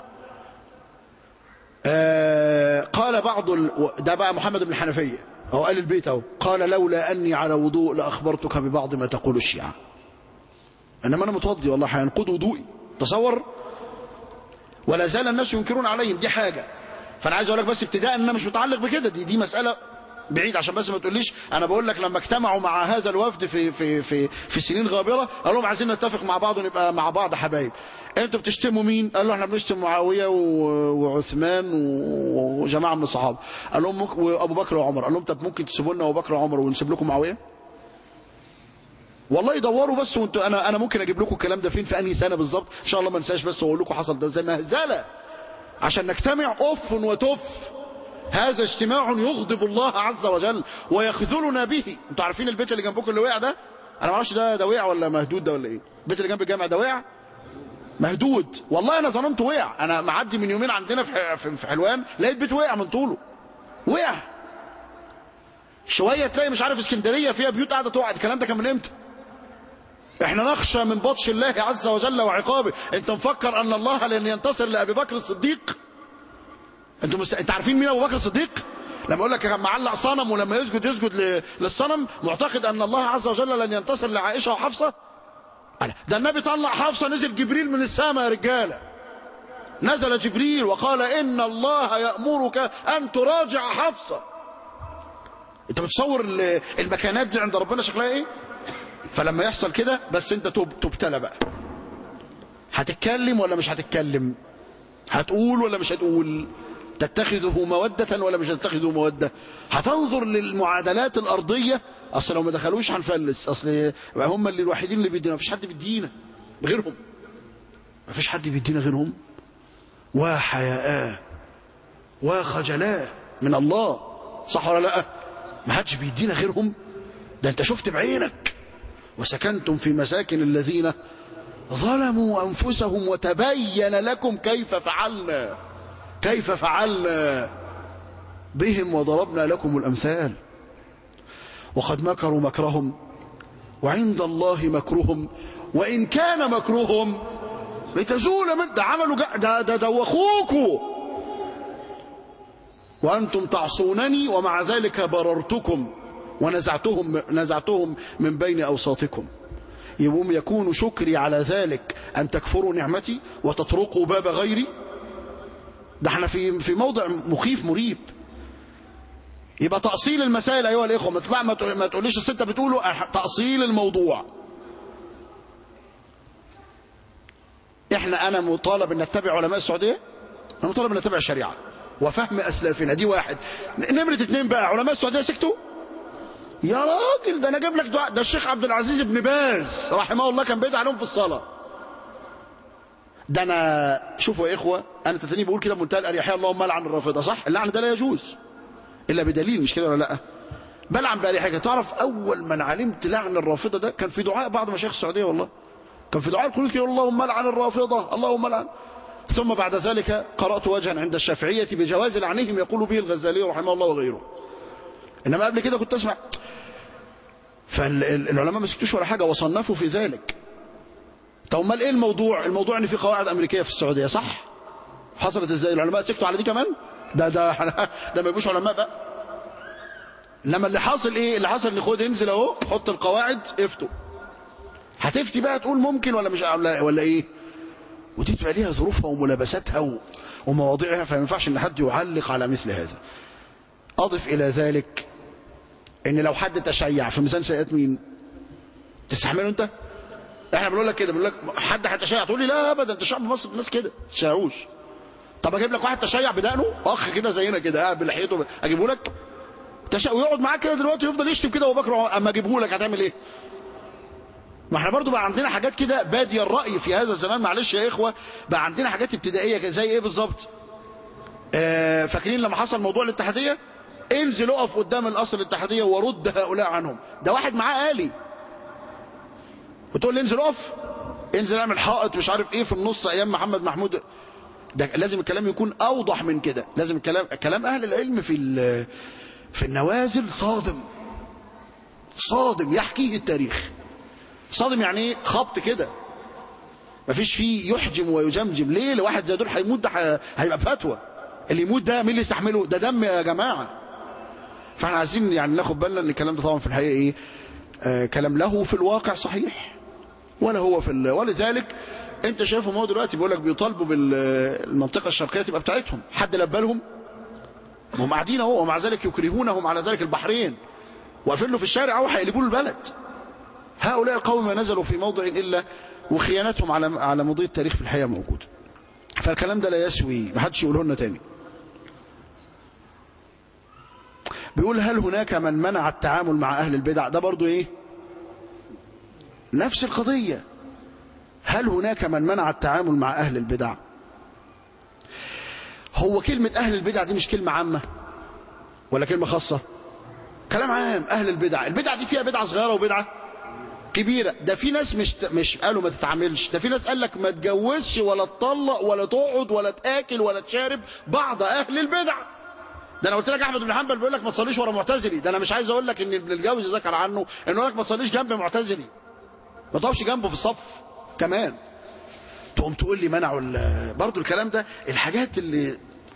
[SPEAKER 2] آه قال بعض ال... ده بقى محمد بن الحنفية هو قال البيت اهو قال لولا أني على وضوء لأخبرتك ببعض ما تقول الشيعة إنما أنا متوضي والله هينقض وضوئي تصور ولا زال الناس ينكرون عليهم دي حاجة فأنا عايز أقول لك بس ابتداء أن أنا مش متعلق بكده دي دي مسألة بعيد عشان بس ما تقوليش انا بقول لك لما اجتمعوا مع هذا الوفد في في في في سنين غابره قال لهم عايزين نتفق مع بعض ونبقى مع بعض حبايب انتوا بتشتموا مين قال له احنا بنشتم معاويه وعثمان وجماعه من الصحابه قال لهم مك... وابو بكر وعمر قال لهم طب ممكن تسيبوا لنا ابو بكر وعمر ونسيب لكم معاويه والله يدوروا بس وانتوا انا انا ممكن اجيب لكم الكلام ده فين في انهي سنه بالظبط ان شاء الله ما انساش بس واقول لكم حصل ده زي مهزله عشان نجتمع اف وتف هذا اجتماع يغضب الله عز وجل ويخذلنا به انتوا عارفين البيت اللي جنبكم اللي وقع ده انا ما اعرفش ده ده وقع ولا مهدود ده ولا ايه البيت اللي جنب الجامع ده وقع مهدود والله انا ظننته وقع انا معدي من يومين عندنا في في حلوان لقيت بيت وقع من طوله وقع شويه تلاقي مش عارف اسكندريه فيها بيوت قاعده تقع الكلام ده كان من امتى احنا نخشى من بطش الله عز وجل وعقابه انت مفكر ان الله لن ينتصر لابي بكر الصديق انتوا مست... انت عارفين مين ابو بكر الصديق لما اقول لك كان معلق صنم ولما يسجد يسجد ل... للصنم معتقد ان الله عز وجل لن ينتصر لعائشه وحفصه أنا. ده النبي طلع حفصه نزل جبريل من السماء يا رجاله نزل جبريل وقال ان الله يامرك ان تراجع حفصه انت بتصور ال- المكانات دي عند ربنا شكلها ايه فلما يحصل كده بس انت تب... تبتلى بقى هتتكلم ولا مش هتتكلم هتقول ولا مش هتقول تتخذه مودة ولا مش هتتخذه مودة هتنظر للمعادلات الأرضية أصل لو ما دخلوش هنفلس أصل هم اللي الوحيدين اللي بيدينا مفيش حد بيدينا غيرهم مفيش حد بيدينا غيرهم وحياء وخجلاء من الله صح ولا لا ما حدش بيدينا غيرهم ده انت شفت بعينك وسكنتم في مساكن الذين ظلموا أنفسهم وتبين لكم كيف فعلنا كيف فعلنا بهم وضربنا لكم الأمثال وقد مكروا مكرهم وعند الله مكرهم وإن كان مكرهم لتزول من ده عملوا جا- ده ده دوخوكوا وأنتم تعصونني ومع ذلك بررتكم ونزعتهم نزعتهم من بين أوساطكم يقوم يكون شكري على ذلك أن تكفروا نعمتي وتطرقوا باب غيري ده احنا في في موضع مخيف مريب يبقى تأصيل المسائل أيها الإخوة ما تطلع ما تقول- ما تقوليش أصل أنت بتقوله أح- تأصيل الموضوع احنا أنا مطالب أن نتبع علماء السعودية أنا مطالب أن نتبع الشريعة وفهم أسلافنا دي واحد نمرة اتنين بقى علماء السعودية سكتوا يا راجل ده انا اجيب لك دعاء ده الشيخ عبد العزيز بن باز رحمه الله كان بيدعي عليهم في الصلاه ده انا شوفوا يا اخوه انا تتني بقول كده بمنتهى الاريحيه اللهم لعن الرافضه صح اللعن ده لا يجوز الا بدليل مش كده ولا لا بلعن باريحيه تعرف اول من علمت لعن الرافضه ده كان في دعاء بعض مشايخ السعوديه والله كان في دعاء القنوت يقول اللهم لعن الرافضه اللهم لعن ثم بعد ذلك قرات وجها عند الشافعيه بجواز لعنهم يقول به الغزالي رحمه الله وغيره انما قبل كده كنت اسمع فالعلماء ما سكتوش ولا حاجه وصنفوا في ذلك طب امال ايه الموضوع الموضوع ان في قواعد امريكيه في السعوديه صح حصلت ازاي العلماء سكتوا على دي كمان ده ده ده ما يبقوش علماء بقى انما اللي حاصل ايه اللي حصل ان خد انزل اهو حط القواعد افتوا هتفتي بقى تقول ممكن ولا مش ولا, ولا ايه ودي تبقى ليها ظروفها وملابساتها و- ومواضيعها فما ينفعش ان حد يعلق على مثل هذا اضف الى ذلك ان لو حد تشيع في ميزان سيئات مين تستحمله انت احنا بنقول لك كده بنقول لك حد هيتشيع تقول لي لا ابدا ده شعب مصر الناس كده ما تشيعوش طب اجيب لك واحد تشيع بدقنه اخ كده زينا كده قاعد بلحيته اجيبه لك تشيع ويقعد معاك كده دلوقتي يفضل يشتم كده وبكره اما اجيبه لك هتعمل ايه ما احنا برضو بقى عندنا حاجات كده بادية الرأي في هذا الزمان معلش يا إخوة بقى عندنا حاجات ابتدائية كده زي إيه بالظبط آه فاكرين لما حصل موضوع الاتحادية انزل اقف قدام القصر الاتحادية ورد هؤلاء عنهم ده واحد معاه آلي وتقول لي انزل اقف انزل اعمل حائط مش عارف ايه في النص ايام محمد محمود ده لازم الكلام يكون اوضح من كده لازم الكلام كلام اهل العلم في ال- في النوازل صادم صادم يحكيه التاريخ صادم يعني ايه خبط كده مفيش فيه يحجم ويجمجم ليه لواحد زي دول هيموت ده ح- هيبقى فتوى اللي يموت ده مين اللي يستحمله ده دم يا جماعه فاحنا عايزين يعني ناخد بالنا ان الكلام ده طبعا في الحقيقه ايه آه كلام له في الواقع صحيح ولا هو في ال... ولذلك انت شايفهم هو دلوقتي بيقول لك بيطالبوا بالمنطقه الشرقيه تبقى بتاعتهم حد لبى لهم ما هم قاعدين اهو ومع ذلك يكرهونهم على ذلك البحرين واقفين له في الشارع اهو هيقلبوا له البلد هؤلاء القوم ما نزلوا في موضع الا وخيانتهم على على مضي التاريخ في الحقيقه موجوده فالكلام ده لا يسوي ما حدش يقوله لنا تاني بيقول هل هناك من منع التعامل مع اهل البدع ده برضو ايه نفس القضيه هل هناك من منع التعامل مع اهل البدع هو كلمه اهل البدع دي مش كلمه عامه ولا كلمه خاصه كلام عام اهل البدع البدع دي فيها بدعه صغيره وبدعه كبيره ده في ناس مش مش قالوا ما تتعاملش ده في ناس قال لك ما تجوزش ولا تطلق ولا تقعد ولا تاكل ولا تشارب بعض اهل البدع ده انا قلت لك احمد بن حنبل بيقول لك ما تصليش ورا معتزلي ده انا مش عايز اقول لك ان ابن الجوزي ذكر عنه انه يقول لك ما تصليش جنب معتزلي ما تقفش جنبه في الصف كمان تقوم تقول لي منعوا ال- برضو الكلام ده الحاجات اللي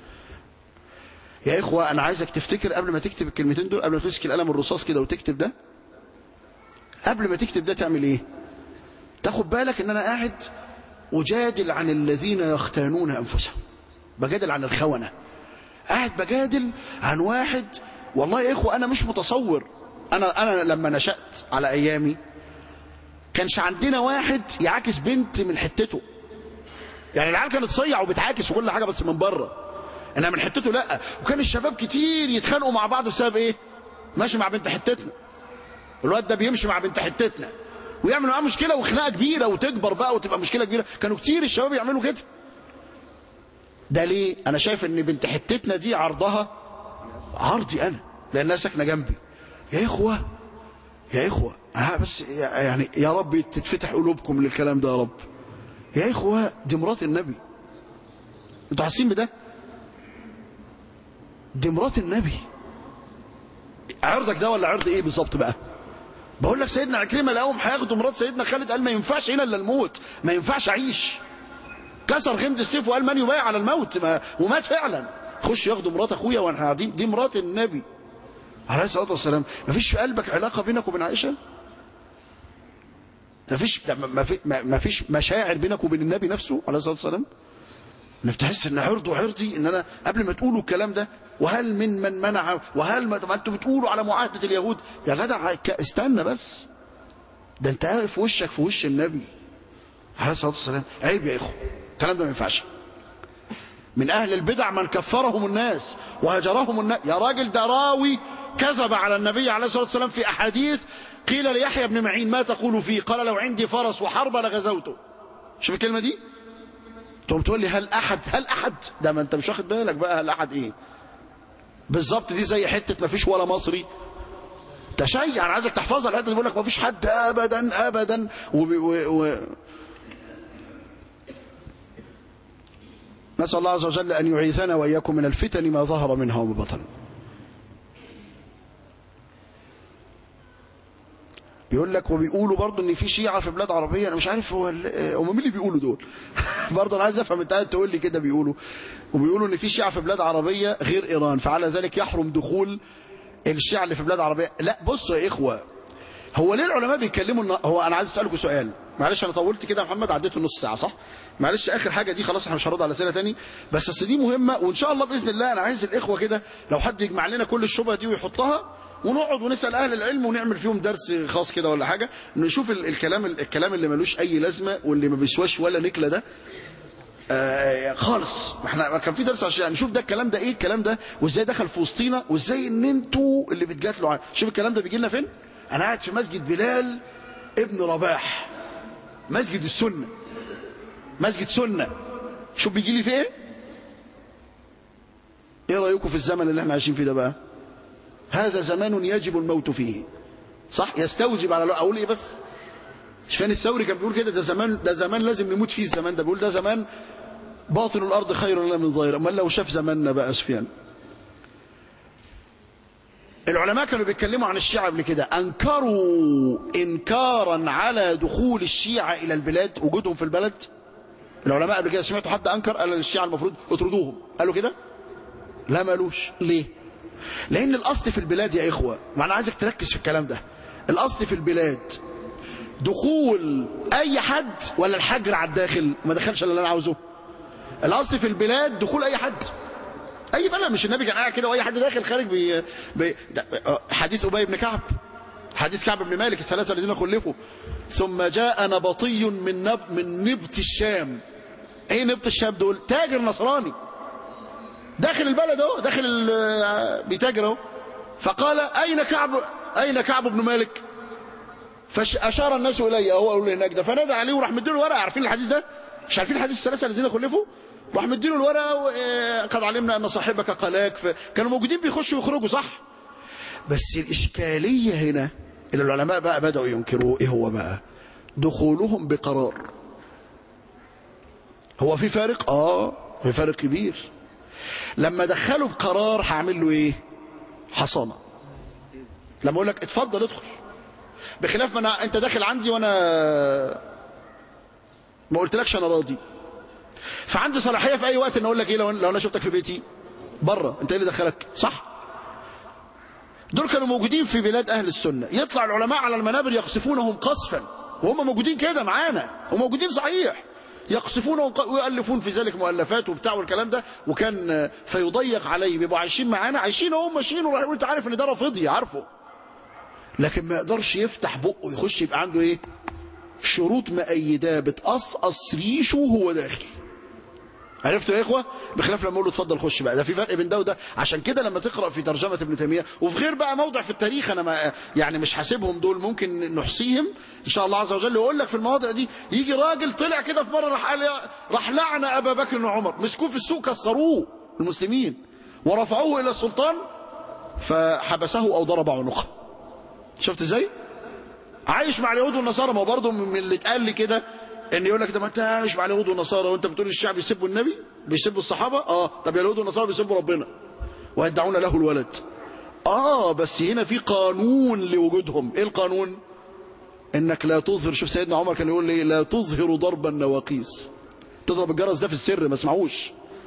[SPEAKER 2] يا إخوة أنا عايزك تفتكر قبل ما تكتب الكلمتين دول قبل ما تمسك القلم الرصاص كده وتكتب ده قبل ما تكتب ده تعمل إيه تاخد بالك إن أنا قاعد أجادل عن الذين يختانون أنفسهم بجادل عن الخونة قاعد بجادل عن واحد والله يا إخوة أنا مش متصور أنا, أنا لما نشأت على أيامي كانش عندنا واحد يعاكس بنت من حتته يعني العيال كانت تصيع وبتعاكس وكل حاجة بس من بره انها من حتته لا وكان الشباب كتير يتخانقوا مع بعض بسبب ايه ماشي مع بنت حتتنا الواد ده بيمشي مع بنت حتتنا ويعمل معاه مشكله وخناقه كبيره وتكبر بقى وتبقى مشكله كبيره كانوا كتير الشباب يعملوا كده ده ليه انا شايف ان بنت حتتنا دي عرضها عرضي انا لانها ساكنه جنبي يا اخوه يا اخوه انا بس يعني يا رب تتفتح قلوبكم للكلام ده يا رب يا اخوه دي مرات النبي انتوا حاسين بده دي مرات النبي عرضك ده ولا عرض ايه بالظبط بقى بقول لك سيدنا عكرمه لقاهم هياخدوا مرات سيدنا خالد قال ما ينفعش هنا الا الموت ما ينفعش اعيش كسر غمد السيف وقال من يبايع على الموت ما ومات فعلا خش ياخدوا مرات اخويا واحنا قاعدين دي مرات النبي عليه الصلاه والسلام ما فيش في قلبك علاقه بينك وبين عائشه ما فيش ما في ما فيش مشاعر بينك وبين النبي نفسه عليه الصلاه والسلام انك تحس ان عرضه عرضي ان انا قبل ما تقولوا الكلام ده وهل من من منع وهل ما طب انتوا بتقولوا على معاهده اليهود يا جدع ك- استنى بس ده انت عارف وشك في وش النبي عليه الصلاه والسلام عيب يا اخو الكلام ده ما ينفعش من اهل البدع من كفرهم الناس وهجرهم الناس يا راجل ده راوي كذب على النبي عليه الصلاه والسلام في احاديث قيل ليحيى بن معين ما تقول فيه قال لو عندي فرس وحرب لغزوته شوف الكلمه دي تقوم تقول لي هل احد هل احد ده ما انت مش واخد بالك بقى هل احد ايه بالظبط دي زي حته ما فيش ولا مصري تشيع انا عايزك تحفظها الحته دي بيقول لك ما فيش حد ابدا ابدا وب... و... و... نسال الله عز وجل ان يعيذنا واياكم من الفتن ما ظهر منها وما بطن بيقول لك وبيقولوا برضه ان في شيعه في بلاد عربيه انا مش عارف هو ال- هم مين اللي بيقولوا دول برضه انا عايز افهم انت قاعد تقول لي كده بيقولوا وبيقولوا ان في شيعه في بلاد عربيه غير ايران فعلى ذلك يحرم دخول الشيعه اللي في بلاد عربيه لا بصوا يا اخوه هو ليه العلماء بيتكلموا النا- هو انا عايز اسالكم سؤال معلش انا طولت كده يا محمد عديت النص ساعه صح معلش اخر حاجه دي خلاص احنا مش هنرد على اسئله تاني بس اصل دي مهمه وان شاء الله باذن الله انا عايز الاخوه كده لو حد يجمع لنا كل الشبهه دي ويحطها ونقعد ونسال اهل العلم ونعمل فيهم درس خاص كده ولا حاجه نشوف ال- الكلام الكلام اللي ملوش اي لازمه واللي ما بيسواش ولا نكله ده آه خالص ما احنا كان في درس عشان نشوف ده الكلام ده ايه الكلام ده وازاي دخل في وسطينا وازاي ان انتوا اللي بتجادلوا عنه شوف الكلام ده بيجي لنا فين انا قاعد في مسجد بلال ابن رباح مسجد السنه مسجد سنه شوف بيجي لي في ايه ايه رايكم في الزمن اللي احنا عايشين فيه ده بقى هذا زمان يجب الموت فيه صح يستوجب على اقول ايه بس شفان الثوري كان بيقول كده ده زمان ده زمان لازم نموت فيه الزمان ده بيقول ده زمان باطن الارض خير لنا من ظاهر امال لو شاف زماننا بقى سفيان العلماء كانوا بيتكلموا عن الشيعة قبل كده انكروا انكارا على دخول الشيعة الى البلاد وجودهم في البلد العلماء قبل كده سمعتوا حد انكر قال للشيعة المفروض اطردوهم قالوا كده لا مالوش ليه لان الاصل في البلاد يا اخوة ما انا عايزك تركز في الكلام ده الاصل في البلاد دخول اي حد ولا الحجر على الداخل ما دخلش الا اللي انا عاوزه الاصل في البلاد دخول اي حد اي بلد مش النبي كان قاعد كده واي حد داخل خارج بي بي ده- آه، حديث ابي بن كعب حديث كعب بن مالك الثلاثه الذين خلفوا ثم جاء نبطي من نب من نبط الشام ايه نبط الشام دول تاجر نصراني داخل البلد اهو داخل ال- بيتاجر اهو فقال اين كعب اين كعب بن مالك فاشار الناس الي اهو اقول هناك ده فنادى عليه وراح مديله الورقه عارفين الحديث ده مش عارفين الحديث الثلاثه الذين خلفوا راح مديله الورقه وقد علمنا ان صاحبك قلاك ف... كانوا موجودين بيخشوا ويخرجوا صح بس الاشكاليه هنا اللي العلماء بقى بداوا ينكروه ايه هو بقى دخولهم بقرار هو في فارق اه في فارق كبير لما دخلوا بقرار هعمل له ايه حصانه لما اقول لك اتفضل ادخل بخلاف ما أنا انت داخل عندي وانا ما قلتلكش انا راضي فعندي صلاحيه في اي وقت ان اقول لك ايه لو لو انا شفتك في بيتي بره انت ايه اللي دخلك صح دول كانوا موجودين في بلاد اهل السنه يطلع العلماء على المنابر يقصفونهم قصفا وهم موجودين كده معانا هم موجودين صحيح يقصفونهم ق- ويؤلفون في ذلك مؤلفات وبتاع والكلام ده وكان آه، فيضيق عليه بيبقوا عايشين معانا عايشين هم ماشيين ورايحين وانت عارف ان ده رافضي عارفه لكن ما يقدرش يفتح بقه يخش يبقى عنده ايه شروط مأيداه بتقصقص ريشه وهو داخل عرفتوا يا اخوه بخلاف لما اقول له اتفضل خش بقى ده في فرق بين ده وده عشان كده لما تقرا في ترجمه ابن تيميه وفي غير بقى موضع في التاريخ انا ما يعني مش حاسبهم دول ممكن نحصيهم ان شاء الله عز وجل يقول لك في المواضع دي يجي راجل طلع كده في مره راح قال راح لعن ابا بكر وعمر مسكوه في السوق كسروه المسلمين ورفعوه الى السلطان فحبسه او ضرب عنقه شفت ازاي عايش مع اليهود والنصارى ما هو برضه من اللي اتقال لي كده ان يقول لك ده ما انت عايش مع اليهود والنصارى وانت بتقول الشعب يسبوا النبي بيسبوا الصحابه اه طب يا اليهود والنصارى بيسبوا ربنا ويدعون له الولد اه بس هنا في قانون لوجودهم ايه القانون انك لا تظهر شوف سيدنا عمر كان يقول لي لا تظهر ضرب النواقيس تضرب الجرس ده في السر ما اسمعوش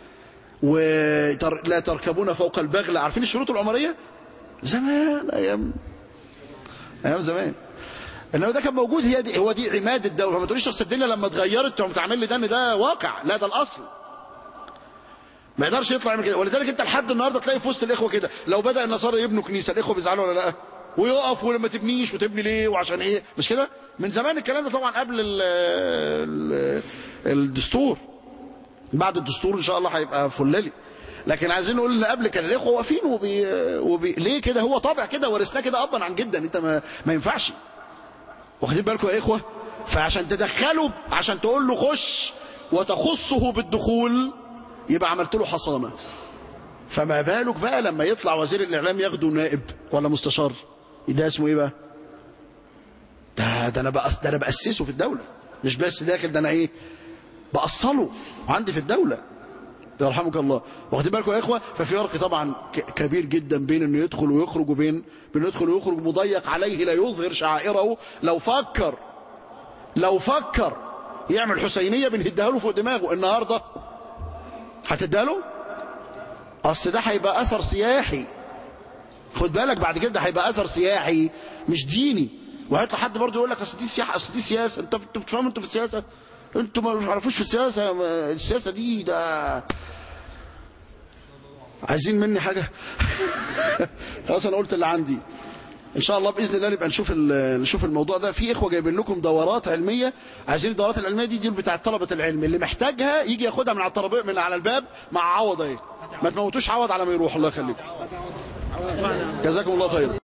[SPEAKER 2] ولا تركبون فوق البغل عارفين الشروط العمريه زمان ايام ايام زمان انما ده كان موجود هي دي هو دي عماد الدوله ما تقوليش اصل الدنيا لما اتغيرت تقوم تعمل لي ده ان ده واقع لا ده الاصل ما يقدرش يطلع يعمل كده ولذلك انت لحد النهارده تلاقي في وسط الاخوه كده لو بدا النصارى يبنوا كنيسه الاخوه بيزعلوا ولا لا ويقف ولما تبنيش وتبني ليه وعشان ايه مش كده من زمان الكلام ده طبعا قبل ال ال الدستور بعد الدستور ان شاء الله هيبقى فلالي لكن عايزين نقول ان قبل كان الاخوه واقفين وبي... وبي... ليه كده هو طبع كده ورثناه كده ابا عن جدا انت ما, ما ينفعش واخدين بالكم يا اخوه فعشان تدخله عشان تقول له خش وتخصه بالدخول يبقى عملت له حصانه فما بالك بقى لما يطلع وزير الاعلام ياخده نائب ولا مستشار ده اسمه ايه بقى ده ده انا بقى ده انا باسسه في الدوله مش بس داخل ده انا ايه باصله عندي في الدوله يرحمك الله واخدين بالكم يا اخوه ففي فرق طبعا ك- كبير جدا بين انه يدخل ويخرج وبين بين يدخل ويخرج مضيق عليه لا يظهر شعائره لو فكر لو فكر يعمل حسينيه بنهدها له فوق دماغه النهارده هتديها له اصل ده هيبقى اثر سياحي خد بالك بعد كده ده هيبقى اثر سياحي مش ديني وهيطلع حد برضه يقول لك اصل دي سياحه اصل دي سياسه انت انتوا بتفهموا انتوا في السياسه انتوا ما تعرفوش في السياسه ما- السياسه دي ده عايزين مني حاجه خلاص انا قلت اللي عندي ان شاء الله باذن الله نبقى نشوف ال- نشوف الموضوع ده في اخوه جايبين لكم دورات علميه عايزين الدورات العلميه دي دي بتاعه طلبه العلم اللي محتاجها يجي ياخدها من على الطرابيق من على الباب مع عوض اهي ما تموتوش عوض على ما يروح الله يخليكم جزاكم الله خير